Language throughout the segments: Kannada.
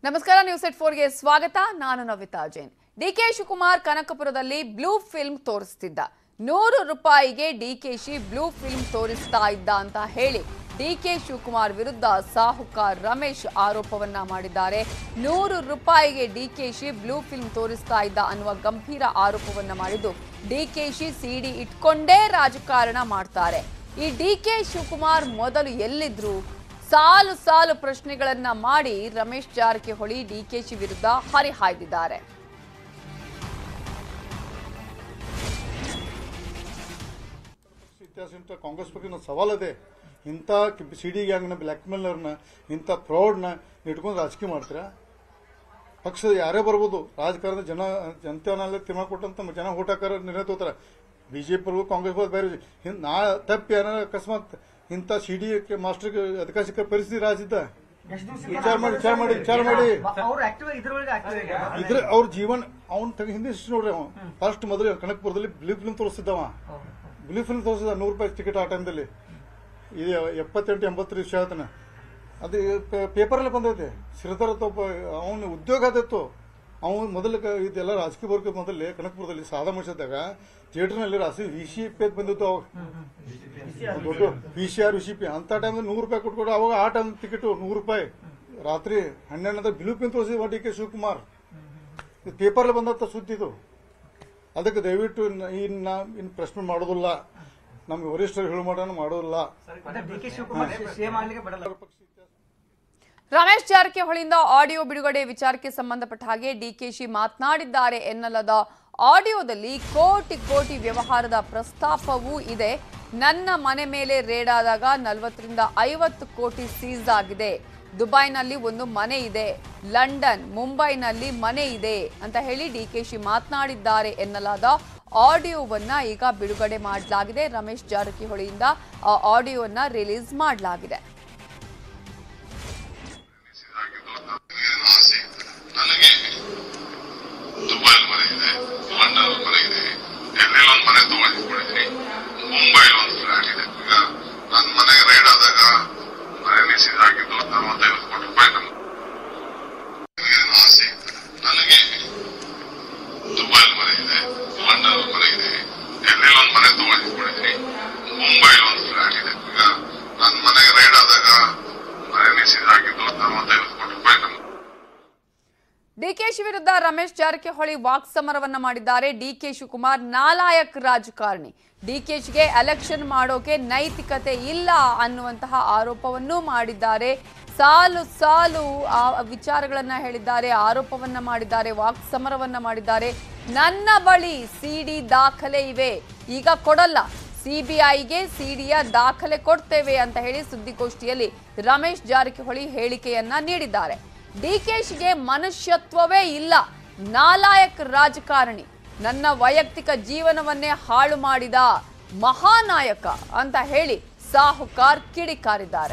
ನಮಸ್ಕಾರ ನ್ಯೂಸ್ ಎಟ್ ಫೋರ್ಗೆ ಸ್ವಾಗತ ನಾನು ನವಿತಾ ಜೈನ್ ಡಿಕೆ ಶಿವಕುಮಾರ್ ಕನಕಪುರದಲ್ಲಿ ಬ್ಲೂ ಫಿಲ್ಮ್ ತೋರಿಸ್ತಿದ್ದ ನೂರು ರೂಪಾಯಿಗೆ ಡಿಕೆಶಿ ಬ್ಲೂ ಫಿಲ್ಮ್ ತೋರಿಸ್ತಾ ಇದ್ದ ಅಂತ ಹೇಳಿ ಡಿಕೆ ಶಿವಕುಮಾರ್ ವಿರುದ್ಧ ಸಾಹುಕಾರ್ ರಮೇಶ್ ಆರೋಪವನ್ನ ಮಾಡಿದ್ದಾರೆ ನೂರು ರೂಪಾಯಿಗೆ ಡಿಕೆಶಿ ಬ್ಲೂ ಫಿಲ್ಮ್ ತೋರಿಸ್ತಾ ಇದ್ದ ಅನ್ನುವ ಗಂಭೀರ ಆರೋಪವನ್ನ ಮಾಡಿದ್ದು ಡಿಕೆಶಿ ಸಿಡಿ ಇಟ್ಕೊಂಡೇ ರಾಜಕಾರಣ ಮಾಡ್ತಾರೆ ಈ ಡಿಕೆ ಶಿವಕುಮಾರ್ ಮೊದಲು ಎಲ್ಲಿದ್ರು ಸಾಲು ಸಾಲು ಪ್ರಶ್ನೆಗಳನ್ನ ಮಾಡಿ ರಮೇಶ್ ಜಾರಕಿಹೊಳಿ ಡಿಕೆಶಿ ವಿರುದ್ಧ ಹರಿಹಾಯ್ದಿದ್ದಾರೆ ಇತಿಹಾಸ ಇಂಥ ಕಾಂಗ್ರೆಸ್ ಬಗ್ಗೆ ಒಂದು ಸವಾಲದೆ ಇಂಥ ಸಿ ಡಿ ಗ್ಯಾಂಗ್ನ ಬ್ಲ್ಯಾಕ್ ಮೇಲರ್ನ ಇಂಥ ಫ್ರಾಡ್ನ ಇಟ್ಕೊಂಡು ರಾಜಕೀಯ ಮಾಡ್ತೀರಾ ಪಕ್ಷದ ಯಾರೇ ಬರ್ಬೋದು ರಾಜಕಾರಣದ ಜನ ಜನತೆಯನ್ನೆಲ್ಲ ತೀರ್ಮಾನ ಕೊಟ್ಟಂತ ಜನ ಓಟ್ ಹಾಕಾರ ನಿರ್ಣಯ ತಗೋತಾರೆ ಬಿಜೆಪಿ ಕಾಂಗ್ರೆಸ್ ಬರ್ಬೋದು ಬೇರೆ ಹಿಂದ್ ನಾ ತಪ್ಪಿ ಏನಾರ ಅಕಸ್ಮಾತ್ ಇಂಥ ಸಿ ಡಿ ಮಾಸ್ಟರ್ಗೆ ಅಧಿಕಾರ ಸಿಕ್ಕ ಪರಿಸ್ಥಿತಿ ರಾಜಿದ್ದ ವಿಚಾರ ಮಾಡಿ ವಿಚಾರ ಮಾಡಿ ವಿಚಾರ ಮಾಡಿ ಅವ್ರು ಆಕ್ಟಿವ್ ಇದ್ರೊಳಗೆ ಆಕ್ಟಿವ್ ಇದ್ರ ಅವ್ರ ಜೀವನ ಅವ್ನ ತಗ ಹಿಂದೆ ಇಷ್ಟು ನೋಡ್ರಿ ಅವ ಫಸ್ಟ್ ಮೊದಲು ಕನಕಪುರದಲ್ಲಿ ಬ್ಲೂ ಫಿಲ್ಮ್ ತೋರಿಸ್ತಿದ್ದವ ಬ್ಲೂ ಫಿಲ್ಮ್ ತೋರಿಸಿದ ನೂರು ರೂಪಾಯಿ ಟಿಕೆಟ್ ಆ ಟೈಮ್ದಲ್ಲಿ ಇದು ಎಪ್ಪತ್ತೆಂಟು ಎಂಬತ್ತು ವಿಷಯ ಹೇಳ್ತಾನೆ ಅದು ಪೇಪರಲ್ಲಿ ಬಂದೈತೆ ಶ್ರೀಧರ ತೋಪ ಅವನ ಉದ್ಯೋಗ ಆದಿತ್ತು ಅವನು ಮೊದಲು ಕ- ಇದೆಲ್ಲ ರಾಜಕೀಯ ವರ್ಗ ಮೊದಲೇ ಕನಕಪುರದಲ್ಲಿ ಸಾದಾ ಮಾಡಿಸಿದಾಗ ಥಿಯೇಟರ್ನಲ್ಲಿ ರಾಸಿ ವಿ ಸಿ ಪಿ ಅಂತ ಬಂದಿತ್ತು ಅವಾಗ ದೊಡ್ಡ V C R V C P ಅಂತ ಟೈಮ್ ನೂರು ರೂಪಾಯಿ ಕೊಟ್ಕೊಡು ಅವಾಗ ಆ ಟೈಮ್ ಟಿಕೆಟ್ ನೂರು ರೂಪಾಯಿ ರಾತ್ರಿ ಹನ್ನೆರಡು ಬ್ಲೂ ಪಿನ್ ತೋರಿಸಿದ ಡಿ ಕೆ ಶಿವಕುಮಾರ್ ಇದು ಪೇಪರ್ಲಿ ಬಂದತ್ತ ಸುದ್ದಿ ಇದು ಅದಕ್ಕೆ ದಯವಿಟ್ಟು ಇನ್ನ- ಇನ್ನ ಇನ್ನು ಪ್ರಶ್ನೆ ಮಾಡೋದಿಲ್ಲ ನಮ್ಗೆ ವರಿಷ್ಠರು ಹೇಳು ಮಾಡೋಣ ಮಾಡೋದಿಲ್ಲ ಡಿ ಕೆ ಶಿವಕುಮಾರ್ ಸೇವ್ ಮಾಡ್ಲಿಕ್ಕೆ ಬಿಡಲ್ಲ ರಮೇಶ್ ಜಾರಕಿಹೊಳಿಯಿಂದ ಆಡಿಯೋ ಬಿಡುಗಡೆ ವಿಚಾರಕ್ಕೆ ಸಂಬಂಧಪಟ್ಟ ಹಾಗೆ ಡಿಕೆಶಿ ಮಾತನಾಡಿದ್ದಾರೆ ಎನ್ನಲಾದ ಆಡಿಯೋದಲ್ಲಿ ಕೋಟಿ ಕೋಟಿ ವ್ಯವಹಾರದ ಪ್ರಸ್ತಾಪವೂ ಇದೆ ನನ್ನ ಮನೆ ಮೇಲೆ ರೇಡ್ ಆದಾಗ ನಲವತ್ತರಿಂದ ಐವತ್ತು ಕೋಟಿ ಸೀಸ್ ಆಗಿದೆ ದುಬೈನಲ್ಲಿ ಒಂದು ಮನೆ ಇದೆ ಲಂಡನ್ ಮುಂಬೈನಲ್ಲಿ ಮನೆ ಇದೆ ಅಂತ ಹೇಳಿ ಡಿಕೆಶಿ ಮಾತನಾಡಿದ್ದಾರೆ ಎನ್ನಲಾದ ಆಡಿಯೋವನ್ನ ಈಗ ಬಿಡುಗಡೆ ಮಾಡಲಾಗಿದೆ ರಮೇಶ್ ಜಾರಕಿಹೊಳಿಯಿಂದ ಆ ಆಡಿಯೋವನ್ನ ರಿಲೀಸ್ ಮಾಡಲಾಗಿದೆ ಏನು ಆಸೆ ನನಗೆ ದುಬೈಲ್ ಮನೆ ಇದೆ ಲಂಡನ್ ಮನೆ ಇದೆ ಡೆಲ್ಲಿಲಿ ಒಂದು ಮನೆ ತಗೊಂಡಿದ್ದೀನಿ ಮುಂಬೈಲಿ ಒಂದು ಫ್ಲಾಟ್ ಇದೆ ಈಗ ನನ್ನ ಮನೆಗೆ ರೈಡ್ ಆದಾಗ ಮನೆ ಸಿದಾಗಿದ್ದು ನಲವತ್ತೈವತ್ತು ಕೋಟಿ ರೂಪಾಯಿ ನಮ್ಗೆ ಏನು ಆಸೆ ನನಗೆ ದುಬೈಲ್ ಮನೆ ಇದೆ ಲಂಡನ್ ಮನೆ ಇದೆ ಡೆಲ್ಲಿಲಿ ಒಂದು ಮನೆ ತಗೊಂಡಿದ್ದೀನಿ ಮುಂಬೈಲಿ ಒಂದು ಫ್ಲಾಟ್ ಇದೆ ಈಗ ನನ್ನ ಮನೆಗೆ ರೈಡ್ ಆದಾಗ ಮನೆ ಸಿದಾಗಿದ್ದು ನಲವತ್ತೈವತ್ತು ಕೋಟಿ ರೂಪಾಯಿ ನಮ್ಗೆ ಡಿಕೆಶಿ ವಿರುದ್ಧ ರಮೇಶ್ ಜಾರಕಿಹೊಳಿ ವಾಕ್ ಸಮರವನ್ನ ಮಾಡಿದ್ದಾರೆ ಡಿಕೆ ಶಿವಕುಮಾರ್ ನಾಲಾಯಕ್ ರಾಜಕಾರಣಿ ಡಿಕೆಶಿಗೆ ಎಲೆಕ್ಷನ್ ಮಾಡೋಕೆ ನೈತಿಕತೆ ಇಲ್ಲ ಅನ್ನುವಂತಹ ಆರೋಪವನ್ನು ಮಾಡಿದ್ದಾರೆ ಸಾಲು ಸಾಲು ಆ ವಿಚಾರಗಳನ್ನ ಹೇಳಿದ್ದಾರೆ ಆರೋಪವನ್ನ ಮಾಡಿದ್ದಾರೆ ವಾಕ್ ಸಮರವನ್ನ ಮಾಡಿದ್ದಾರೆ ನನ್ನ ಬಳಿ ಸಿಡಿ ದಾಖಲೆ ಇವೆ ಈಗ ಕೊಡಲ್ಲ ಸಿಬಿಐಗೆ ಸಿಡಿಯ ದಾಖಲೆ ಕೊಡ್ತೇವೆ ಅಂತ ಹೇಳಿ ಸುದ್ದಿಗೋಷ್ಠಿಯಲ್ಲಿ ರಮೇಶ್ ಜಾರಕಿಹೊಳಿ ಹೇಳಿಕೆಯನ್ನ ನೀಡಿದ್ದಾರೆ ಡಿಕೆಶಿಗೆ ಮನುಷ್ಯತ್ವವೇ ಇಲ್ಲ ನಾಲಾಯಕ್ ರಾಜಕಾರಣಿ ನನ್ನ ವೈಯಕ್ತಿಕ ಜೀವನವನ್ನೇ ಹಾಳು ಮಾಡಿದ ಮಹಾನಾಯಕ ಅಂತ ಹೇಳಿ ಸಾಹುಕಾರ್ ಕಿಡಿಕಾರಿದ್ದಾರೆ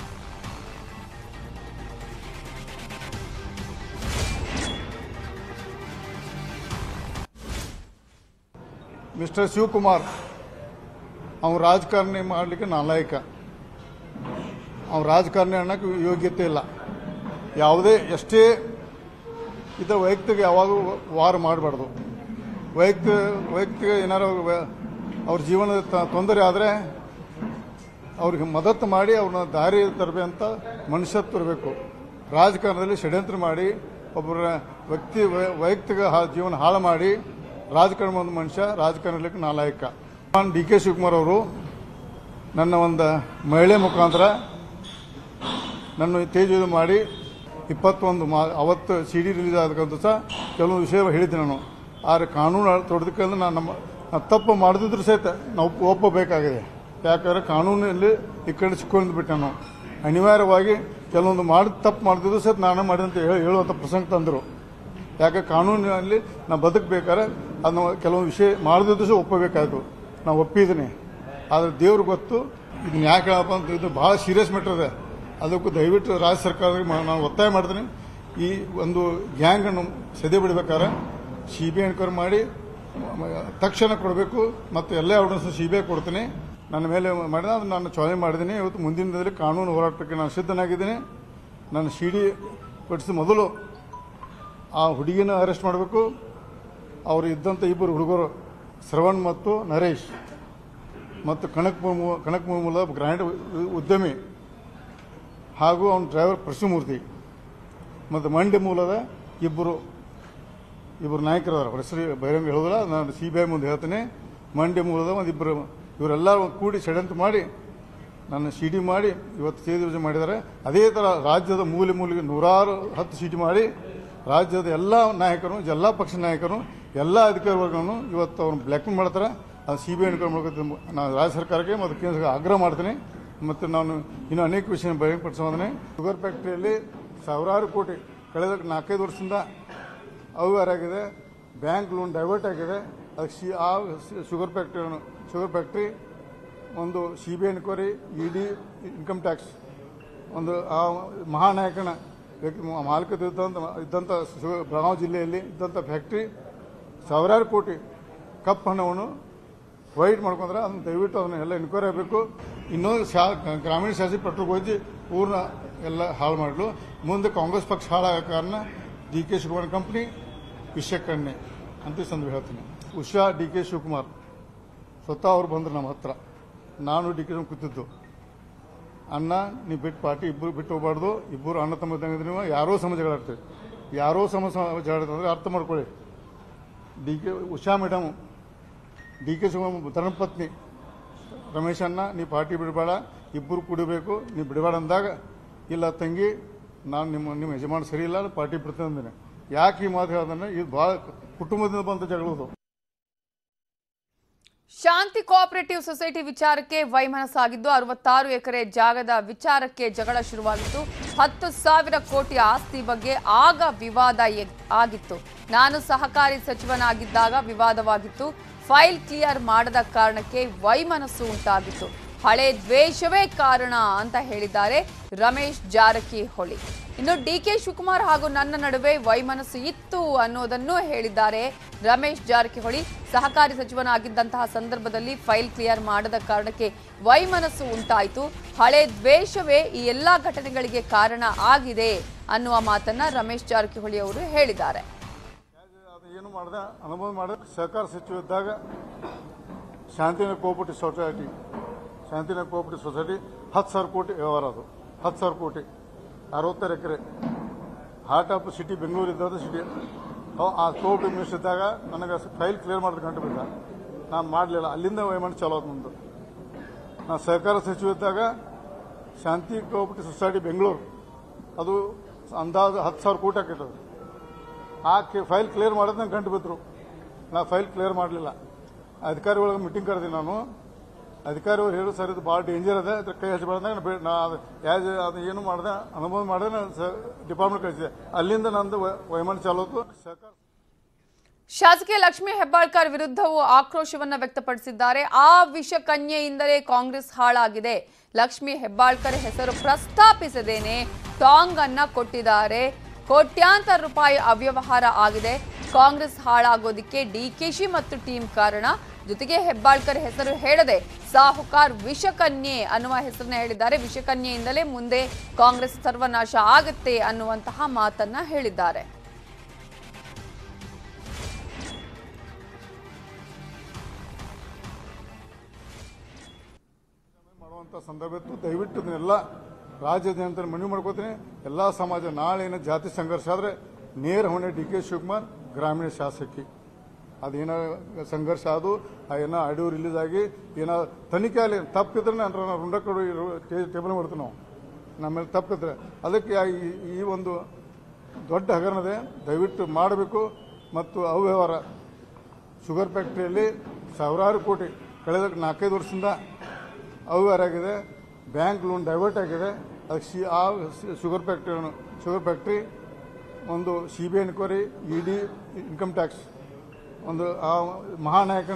ಮಿಸ್ಟರ್ ಶಿವಕುಮಾರ್ ಅವ್ನು ರಾಜಕಾರಣಿ ಮಾಡಲಿಕ್ಕೆ ನಾಲಾಯಕ ಅವ್ನು ರಾಜಕಾರಣಿ ಅನ್ನೋಕ್ಕೆ ಯೋಗ್ಯತೆ ಇಲ್ಲ ಯಾವುದೇ ಎಷ್ಟೇ ಇದರ ವೈಯಕ್ತಿಕ ಯಾವಾಗೂ ವಾರ ಮಾಡಬಾರ್ದು ವೈಯಕ್ತಿಕ ವೈಯಕ್ತಿಕ ಏನಾರು ವ- ಅವ್ರ ಜೀವನದ ತ- ತೊಂದರೆ ಆದರೆ ಅವ್ರಿಗೆ ಮದತ್ತು ಮಾಡಿ ಅವ್ರನ್ನ ದಾರಿ ತರಬೇಕಂತ ಮನುಷ್ಯತ್ವ ಇರಬೇಕು ರಾಜಕಾರಣದಲ್ಲಿ ಷಡ್ಯಂತ್ರ ಮಾಡಿ ಒಬ್ಬರ ವ್ಯಕ್ತಿ ವೈ- ವೈಯಕ್ತಿಕ ಹಾ- ಜೀವನ ಹಾಳು ಮಾಡಿ ರಾಜಕಾರಣ ಒಂದು ಮನುಷ್ಯ ರಾಜಕಾರಣಕ್ಕೆ ನಾಲಾಯಕ ನಾನು ಡಿ ಕೆ ಶಿವಕುಮಾರ್ ಅವರು ನನ್ನ ಒಂದು ಮಹಿಳೆ ಮುಖಾಂತರ ನನ್ನ ತೇಜ ಮಾಡಿ ಇಪ್ಪತ್ತೊಂದು ಮಾ ಅವತ್ತು ಸಿ ಡಿ ರಿಲೀಸ್ ಆದಕ್ಕಂತ ಸಹ ಕೆಲವು ವಿಷಯ ಹೇಳಿದ್ದೆ ನಾನು ಆದರೆ ಕಾನೂನು ತೊಡೆದಕ್ಕಂದ್ರೆ ನಾನು ನಮ್ಮ ನಾನು ತಪ್ಪು ಮಾಡದಿದ್ರು ಸಹಿತ ನಾವು ಒಪ್- ಒಪ್ಪಬೇಕಾಗಿದೆ ಯಾಕಂದ್ರೆ ಕಾನೂನಲ್ಲಿ ಈ ಕಡೆ ಸಿಕ್ಕೊಂಡು ಬಿಟ್ಟೆ ನಾನು ಅನಿವಾರ್ಯವಾಗಿ ಕೆಲವೊಂದು ಮಾಡಿದ ತಪ್ಪು ಮಾಡಿದ್ರು ಸಹಿತ ನಾನು ಮಾಡಿದಂತ ಹೇಳಿ ಹೇಳುವಂಥ ಪ್ರಸಂಗ ತಂದರು ಯಾಕೆ ಕಾನೂನಿನಲ್ಲಿ ನಾವು ಬದುಕಬೇಕಾದ್ರೆ ಅದನ್ನ ಕೆಲವೊಂದು ವಿಷಯ ಮಾಡದಿದ್ರು ಸಹ ಒಪ್ಪಬೇಕಾಯ್ತು ನಾವು ಒಪ್ಪಿದ್ದೀನಿ ಆದರೆ ದೇವ್ರಿಗೆ ಗೊತ್ತು ಇದನ್ನ ಯಾಕೆ ಹೇಳಪ್ಪ ಅಂತ ಇದು ಭಾಳ ಸೀರಿಯಸ್ ಮ್ಯಾಟರ್ ಇದೆ ಅದಕ್ಕೂ ದಯವಿಟ್ಟು ರಾಜ್ಯ ಸರ್ಕಾರಕ್ಕೆ ಮ- ನಾನು ಒತ್ತಾಯ ಮಾಡ್ತೀನಿ ಈ ಒಂದು ಗ್ಯಾಂಗನ್ನು ಸದೆ ಬಿಡಬೇಕಾದ್ರೆ ಸಿ ಬಿ ಐ ಎನ್ಕ್ವೈರಿ ಮಾಡಿ ಮ- ಮ- ತಕ್ಷಣ ಕೊಡಬೇಕು ಮತ್ತು ಎಲ್ಲ ಎವಿಡೆನ್ಸ್ ಸಿ ಬಿ ಐ ಕೊಡ್ತೀನಿ ನನ್ನ ಮೇಲೆ ಮಾಡಿದ ಅದನ್ನು ನಾನು ಚಾಲೆಂಜ್ ಮಾಡಿದ್ದೀನಿ ಇವತ್ತು ಮುಂದಿನ ದಿನದಲ್ಲಿ ಕಾನೂನು ಹೋರಾಟಕ್ಕೆ ನಾನು ಸಿದ್ಧನಾಗಿದ್ದೀನಿ ನಾನು ಸಿ ಡಿ ಪಡಿಸಿದ ಮೊದಲು ಆ ಹುಡುಗಿನ ಅರೆಸ್ಟ್ ಮಾಡಬೇಕು ಅವರು ಇದ್ದಂಥ ಇಬ್ಬರು ಹುಡುಗರು ಶ್ರವಣ್ ಮತ್ತು ನರೇಶ್ ಮತ್ತು ಕನಕ್ ಮೂಮು ಕನಕ್ ಮೂಮುಲ ಗ್ರ್ಯಾಂಡ್ ಉದ್ಯಮಿ ಹಾಗೂ ಅವನ ಡ್ರೈವರ್ ಪರಶುಮೂರ್ತಿ ಮತ್ತು ಮಂಡ್ಯ ಮೂಲದ ಇಬ್ಬರು ಇಬ್ಬರು ನಾಯಕರದಾರ ಅವ್ರ ಹೆಸರು ಬಹಿರಂಗ ಹೇಳೋದಿಲ್ಲ ನಾನು ಸಿ ಬಿ ಐ ಮುಂದೆ ಹೇಳ್ತೇನೆ ಮಂಡ್ಯ ಮೂಲದ ಒಂದು ಇಬ್ಬರು ಇವರೆಲ್ಲ ಕೂಡಿ ಷಡ್ಯಂತ್ರ ಮಾಡಿ ನನ್ನ ಸಿ ಡಿ ಮಾಡಿ ಇವತ್ತು ಸೇದಿ ಮಾಡಿದ್ದಾರೆ ಅದೇ ಥರ ರಾಜ್ಯದ ಮೂಲೆ ಮೂಲೆಗೆ ನೂರಾರು ಹತ್ತು ಸೀಟಿ ಮಾಡಿ ರಾಜ್ಯದ ಎಲ್ಲ ನಾಯಕರು ಎಲ್ಲ ಪಕ್ಷ ನಾಯಕರು ಎಲ್ಲ ಅಧಿಕಾರಿ ವರ್ಗವನ್ನು ಇವತ್ತು ಅವ್ರನ್ನ ಬ್ಲ್ಯಾಕ್ಮೇಲ್ ಮಾಡ್ತಾರೆ ಅದು ಸಿ ಬಿ ಐ ಎನ್ಕ್ವೈರಿ ಮಾಡ್ಕೊತ ನಾನು ರಾಜ್ಯ ಸರ್ಕಾರಕ್ಕೆ ಮತ್ತು ಕೇಂದ್ರ ಸರ್ಕಾರಕ್ಕೆ ಆಗ್ರಹ ಮಾಡ್ತೀನಿ ಮತ್ತು ನಾನು ಇನ್ನೂ ಅನೇಕ ವಿಷಯ ಬಹಿರಂಗಪಡಿಸೋದನ್ನೇ ಶುಗರ್ ಫ್ಯಾಕ್ಟ್ರಿಯಲ್ಲಿ ಸಾವಿರಾರು ಕೋಟಿ ಕಳೆದ ನಾಲ್ಕೈದು ವರ್ಷದಿಂದ ಅವ್ಯವಹಾರ ಆಗಿದೆ ಬ್ಯಾಂಕ್ ಲೋನ್ ಡೈವರ್ಟ್ ಆಗಿದೆ ಅದಕ್ಕೆ ಸಿ ಆ ಶುಗರ್ ಫ್ಯಾಕ್ಟ್ರಿ ಶುಗರ್ ಫ್ಯಾಕ್ಟ್ರಿ ಒಂದು C B I enquiry E D income tax ಒಂದು ಆ ಮಹಾನಾಯಕನ ವ್ಯಕ್ತಿ ಮಾಲೀಕತೆ ಇದ್ದಂಥ ಇದ್ದಂಥ ಶು- ಬೆಳಗಾವಿ ಜಿಲ್ಲೆಯಲ್ಲಿ ಇದ್ದಂಥ ಫ್ಯಾಕ್ಟ್ರಿ ಸಾವಿರಾರು ಕೋಟಿ ಕಪ್ಪು ಹಣವನ್ನು ವೈಟ್ ಮಾಡ್ಕೊಂಡ್ರೆ ಅದನ್ನ ದಯವಿಟ್ಟು ಅದನ್ನ ಎಲ್ಲ ಎನ್ಕ್ವೈರಿ ಆಗಬೇಕು ಇನ್ನೊಂದು ಶಾ ಗ್ರಾಮೀಣ ಶಾಸಕ ಪೆಟ್ರೋಲ್ ಹೋಗಿ ಪೂರ್ಣ ಎಲ್ಲ ಹಾಳು ಮಾಡಲು ಮುಂದೆ ಕಾಂಗ್ರೆಸ್ ಪಕ್ಷ ಹಾಳಾಗೋ ಕಾರಣ ಡಿ ಕೆ ಶಿವಕುಮಾರ್ ಕಂಪ್ನಿ ವಿಷಕನ್ನೆ ಅಂತ ಈ ಸಂದರ್ಭ ಹೇಳ್ತೀನಿ ಉಷಾ ಡಿ ಕೆ ಶಿವಕುಮಾರ್ ಸ್ವತಃ ಅವ್ರು ಬಂದರು ನಮ್ಮ ಹತ್ರ ನಾನು ಡಿ ಕೆ ಶಿವಕುಮಾರ್ ಕೂತಿದ್ದು ಅಣ್ಣ ನೀವು ಬಿಟ್ಟು ಪಾರ್ಟಿ ಇಬ್ಬರು ಬಿಟ್ಟು ಹೋಗ್ಬಾರ್ದು ಇಬ್ಬರು ಅಣ್ಣ ತಮ್ಮ ಇದ್ದಂಗೆ ನೀವು ಯಾರೋ ಸಮ ಜಗಳಾಡ್ತೀವಿ ಯಾರೋ ಸಮ ಜಗಳಾಡ್ತಾರೆ ಅರ್ಥ ಮಾಡ್ಕೊಳ್ಳಿ D K Usha madam D K Shivakumar ಧರ್ಮಪತ್ನಿ ರಮೇಶ್ ಅಣ್ಣ ನೀ ಪಾರ್ಟಿ ಬಿಡಬೇಡ ಇಬ್ಬರು ಕುಡಿಬೇಕು ನೀವು ಬಿಡಬೇಡ ಅಂದಾಗ ಇಲ್ಲ ತಂಗಿ ನಾನು ನಿಮ್ಮ ನಿಮ್ಮ ಯಜಮಾನ ಸರಿ ಇಲ್ಲ ನಾನು ಪಾರ್ಟಿ ಬಿಡ್ತೇನೆ ಅಂದೇನೆ ಯಾಕೆ ಈ ಮಾತು ಹೇಳ್ದಾನೆ ಇದು ಭಾಳ ಕುಟುಂಬದಿಂದ ಬಂದ ಜಗಳದು ಶಾಂತಿ ಕೋಆಪರೇಟಿವ್ ಸೊಸೈಟಿ ವಿಚಾರಕ್ಕೆ ವೈಮನಸ್ಸಾಗಿದ್ದು ಅರವತ್ತಾರು ಎಕರೆ ಜಾಗದ ವಿಚಾರಕ್ಕೆ ಜಗಳ ಶುರುವಾಗಿತ್ತು ಹತ್ತು ಸಾವಿರ ಕೋಟಿ ಆಸ್ತಿ ಬಗ್ಗೆ ಆಗ ವಿವಾದ ಎಗ್- ಆಗಿತ್ತು ನಾನು ಸಹಕಾರಿ ಸಚಿವನಾಗಿದ್ದಾಗ ವಿವಾದವಾಗಿತ್ತು ಫೈಲ್ ಕ್ಲಿಯರ್ ಮಾಡದ ಕಾರಣಕ್ಕೆ ವೈಮನಸ್ಸು ಉಂಟಾಗಿತ್ತು ಹಳೆ ದ್ವೇಷವೇ ಕಾರಣ ಅಂತ ಹೇಳಿದ್ದಾರೆ ರಮೇಶ್ ಜಾರಕಿಹೊಳಿ ಇನ್ನು ಡಿ ಕೆ ಶಿವಕುಮಾರ್ ಹಾಗೂ ನನ್ನ ನಡುವೆ ವೈಮನಸ್ಸು ಇತ್ತು ಅನ್ನೋದನ್ನು ಹೇಳಿದ್ದಾರೆ ರಮೇಶ್ ಜಾರಕಿಹೊಳಿ ಸಹಕಾರಿ ಸಚಿವನಾಗಿದ್ದಂತಹ ಸಂದರ್ಭದಲ್ಲಿ ಫೈಲ್ ಕ್ಲಿಯರ್ ಮಾಡದ ಕಾರಣಕ್ಕೆ ವೈಮನಸ್ಸು ಉಂಟಾಯಿತು ಹಳೆ ದ್ವೇಷವೇ ಈ ಎಲ್ಲಾ ಘಟನೆಗಳಿಗೆ ಕಾರಣ ಆಗಿದೆ ಅನ್ನುವ ಮಾತನ್ನ ರಮೇಶ್ ಜಾರಕಿಹೊಳಿ ಅವರು ಹೇಳಿದ್ದಾರೆ ಅದು ಏನು ಮಾಡ್ದೆ ಅನುಭವ ಮಾಡಿದ ಸಹಕಾರ ಸಚಿವ ಇದ್ದಾಗ Shantinagar cooperative society Shantinagar cooperative society ಹತ್ತು ಸಾವಿರ ಕೋಟಿ ವ್ಯವಹಾರ ಅದು ಹತ್ತು ಸಾವಿರ ಕೋಟಿ ಅರವತ್ತಾರು ಎಕರೆ ಹಾರ್ಟ್ ಆಫ್ ಸಿಟಿ ಬೆಂಗಳೂರು ಇದ್ದ ಸಿಟಿ ಅವ್ ಆ ಕೋರ್ಟ್ ಮಿನಿಸ್ಟರ್ ಇದ್ದಾಗ ನನಗೆ ಫೈಲ್ ಕ್ಲಿಯರ್ ಮಾಡೋದು ಗಂಟು ಬಿದ್ದ ನಾನು ಮಾಡಲಿಲ್ಲ ಅಲ್ಲಿಂದ ವಹಿವಾಟು ಚಾಲೋ ಆಯ್ತು ನಂದು ನಾನು ಸಹಕಾರ ಸಚಿವ ಇದ್ದಾಗ ಶಾಂತಿ ಕೋಆಪರೇಟಿವ್ ಸೊಸೈಟಿ ಬೆಂಗಳೂರು ಅದು ಅಂದಾಜು ಹತ್ತು ಸಾವಿರ ಕೋಟಿ ಆಕೈತೆ ಅದು ಆ ಕೆ- ಫೈಲ್ ಕ್ಲಿಯರ್ ಮಾಡೋದು ನಂಗೆ ಗಂಟು ಬಿದ್ದರು ನಾ ಫೈಲ್ ಕ್ಲಿಯರ್ ಮಾಡಲಿಲ್ಲ ಅಧಿಕಾರಿಗಳಿಗೆ ಮೀಟಿಂಗ್ ಕರೆದಿ ನಾನು ಅಧಿಕಾರಿಗಳು ಹೇಳು ಸರ್ ಇದು ಭಾಳ ಡೇಂಜರ್ ಅದ ಅದ್ರ ಕೈ ಹಚ್ಚಬಾರ್ದಾಗ ಬೇ- ನಾ ಅದು ಯಾಸ್ ಅದು ಏನು ಮಾಡಿದೆ ಅನುಭವ ಮಾಡಿದೆ ನಾನು ಡಿಪಾರ್ಟ್ಮೆಂಟ್ ಕಳಿಸಿದೆ ಅಲ್ಲಿಂದ ನಂದು ವೈ- ವೈಮಾನ ಚಾಲೂ ಆಯ್ತು ಸರ್ಕಾರ ಶಾಸಕಿ ಲಕ್ಷ್ಮೀ ಹೆಬ್ಬಾಳ್ಕರ್ ವಿರುದ್ಧವೂ ಆಕ್ರೋಶವನ್ನ ವ್ಯಕ್ತಪಡಿಸಿದ್ದಾರೆ ಆ ವಿಷ ಕನ್ಯೆಯಿಂದಲೇ ಕಾಂಗ್ರೆಸ್ ಹಾಳಾಗಿದೆ ಲಕ್ಷ್ಮೀ ಹೆಬ್ಬಾಳ್ಕರ್ ಹೆಸರು ಪ್ರಸ್ತಾಪಿಸದೇನೆ ಟಾಂಗ್ ಅನ್ನ ಕೊಟ್ಟಿದ್ದಾರೆ ಕೋಟ್ಯಾಂತರ ರೂಪಾಯಿ ಅವ್ಯವಹಾರ ಆಗಿದೆ ಕಾಂಗ್ರೆಸ್ ಹಾಳಾಗೋದಿಕ್ಕೆ ಡಿಕೆಶಿ ಮತ್ತು ಟೀಮ್ ಕಾರಣ ಜೊತೆಗೆ ಹೆಬ್ಬಾಳ್ಕರ್ ಹೆಸರು ಹೇಳದೆ ಸಾಹುಕಾರ್ ವಿಷಕನ್ಯೆ ಅನ್ನುವ ಹೆಸರನ್ನ ಹೇಳಿದ್ದಾರೆ ವಿಷಕನ್ಯೆಯಿಂದಲೇ ಮುಂದೆ ಕಾಂಗ್ರೆಸ್ ಸರ್ವನಾಶ ಆಗುತ್ತೆ ಅನ್ನುವಂತಹ ಮಾತನ್ನ ಹೇಳಿದ್ದಾರೆ ಮಾಡುವಂಥ ಸಂದರ್ಭ ಇತ್ತು ದಯವಿಟ್ಟು ಇದನ್ನೆಲ್ಲ ರಾಜ್ಯಾದ್ಯಂತ ಮನವಿ ಮಾಡ್ಕೋತೀನಿ ಎಲ್ಲ ಸಮಾಜ ನಾಳೆ ಏನೋ ಜಾತಿ ಸಂಘರ್ಷ ಆದರೆ ನೇರ ಹೊಣೆ ಡಿ ಕೆ ಶಿವಕುಮಾರ್ ಗ್ರಾಮೀಣ ಶಾಸಕಿ ಅದೇನೋ ಸಂಘರ್ಷ ಅದು ಆ ಏನೋ ಆಡಿಯೋ ರಿಲೀಸ್ ಆಗಿ ಏನೋ ತನಿಖೆ ಆಗಲಿ ತಪ್ಪಿದ್ರೆ ನಾನು ರುಂಡ ಕೊಡು ಟೇಬಲ್ ಮಾಡ್ತೀವಿ ನಾವು ನಮ್ಮೇಲೆ ತಪ್ಪಿದ್ರೆ ಅದಕ್ಕೆ ಆ ಈ- ಈ ಒಂದು ದೊಡ್ಡ ಹಗರಣದೆ ದಯವಿಟ್ಟು ಮಾಡಬೇಕು ಮತ್ತು ಅವ್ಯವಹಾರ ಶುಗರ್ ಫ್ಯಾಕ್ಟ್ರಿಯಲ್ಲಿ ಸಾವಿರಾರು ಕೋಟಿ ಕಳೆದ ನಾಲ್ಕೈದು ವರ್ಷದಿಂದ ಅವ್ಯವಹಾರ ಆಗಿದೆ ಬ್ಯಾಂಕ್ ಲೋನ್ ಡೈವರ್ಟ್ ಆಗಿದೆ ಅದಕ್ಕೆ ಸಿ ಆ ಶುಗರ್ ಫ್ಯಾಕ್ಟ್ರಿ ಶುಗರ್ ಫ್ಯಾಕ್ಟ್ರಿ ಒಂದು C B I enquiry E D income tax ಒಂದು ಆ ಮಹಾನಾಯಕನ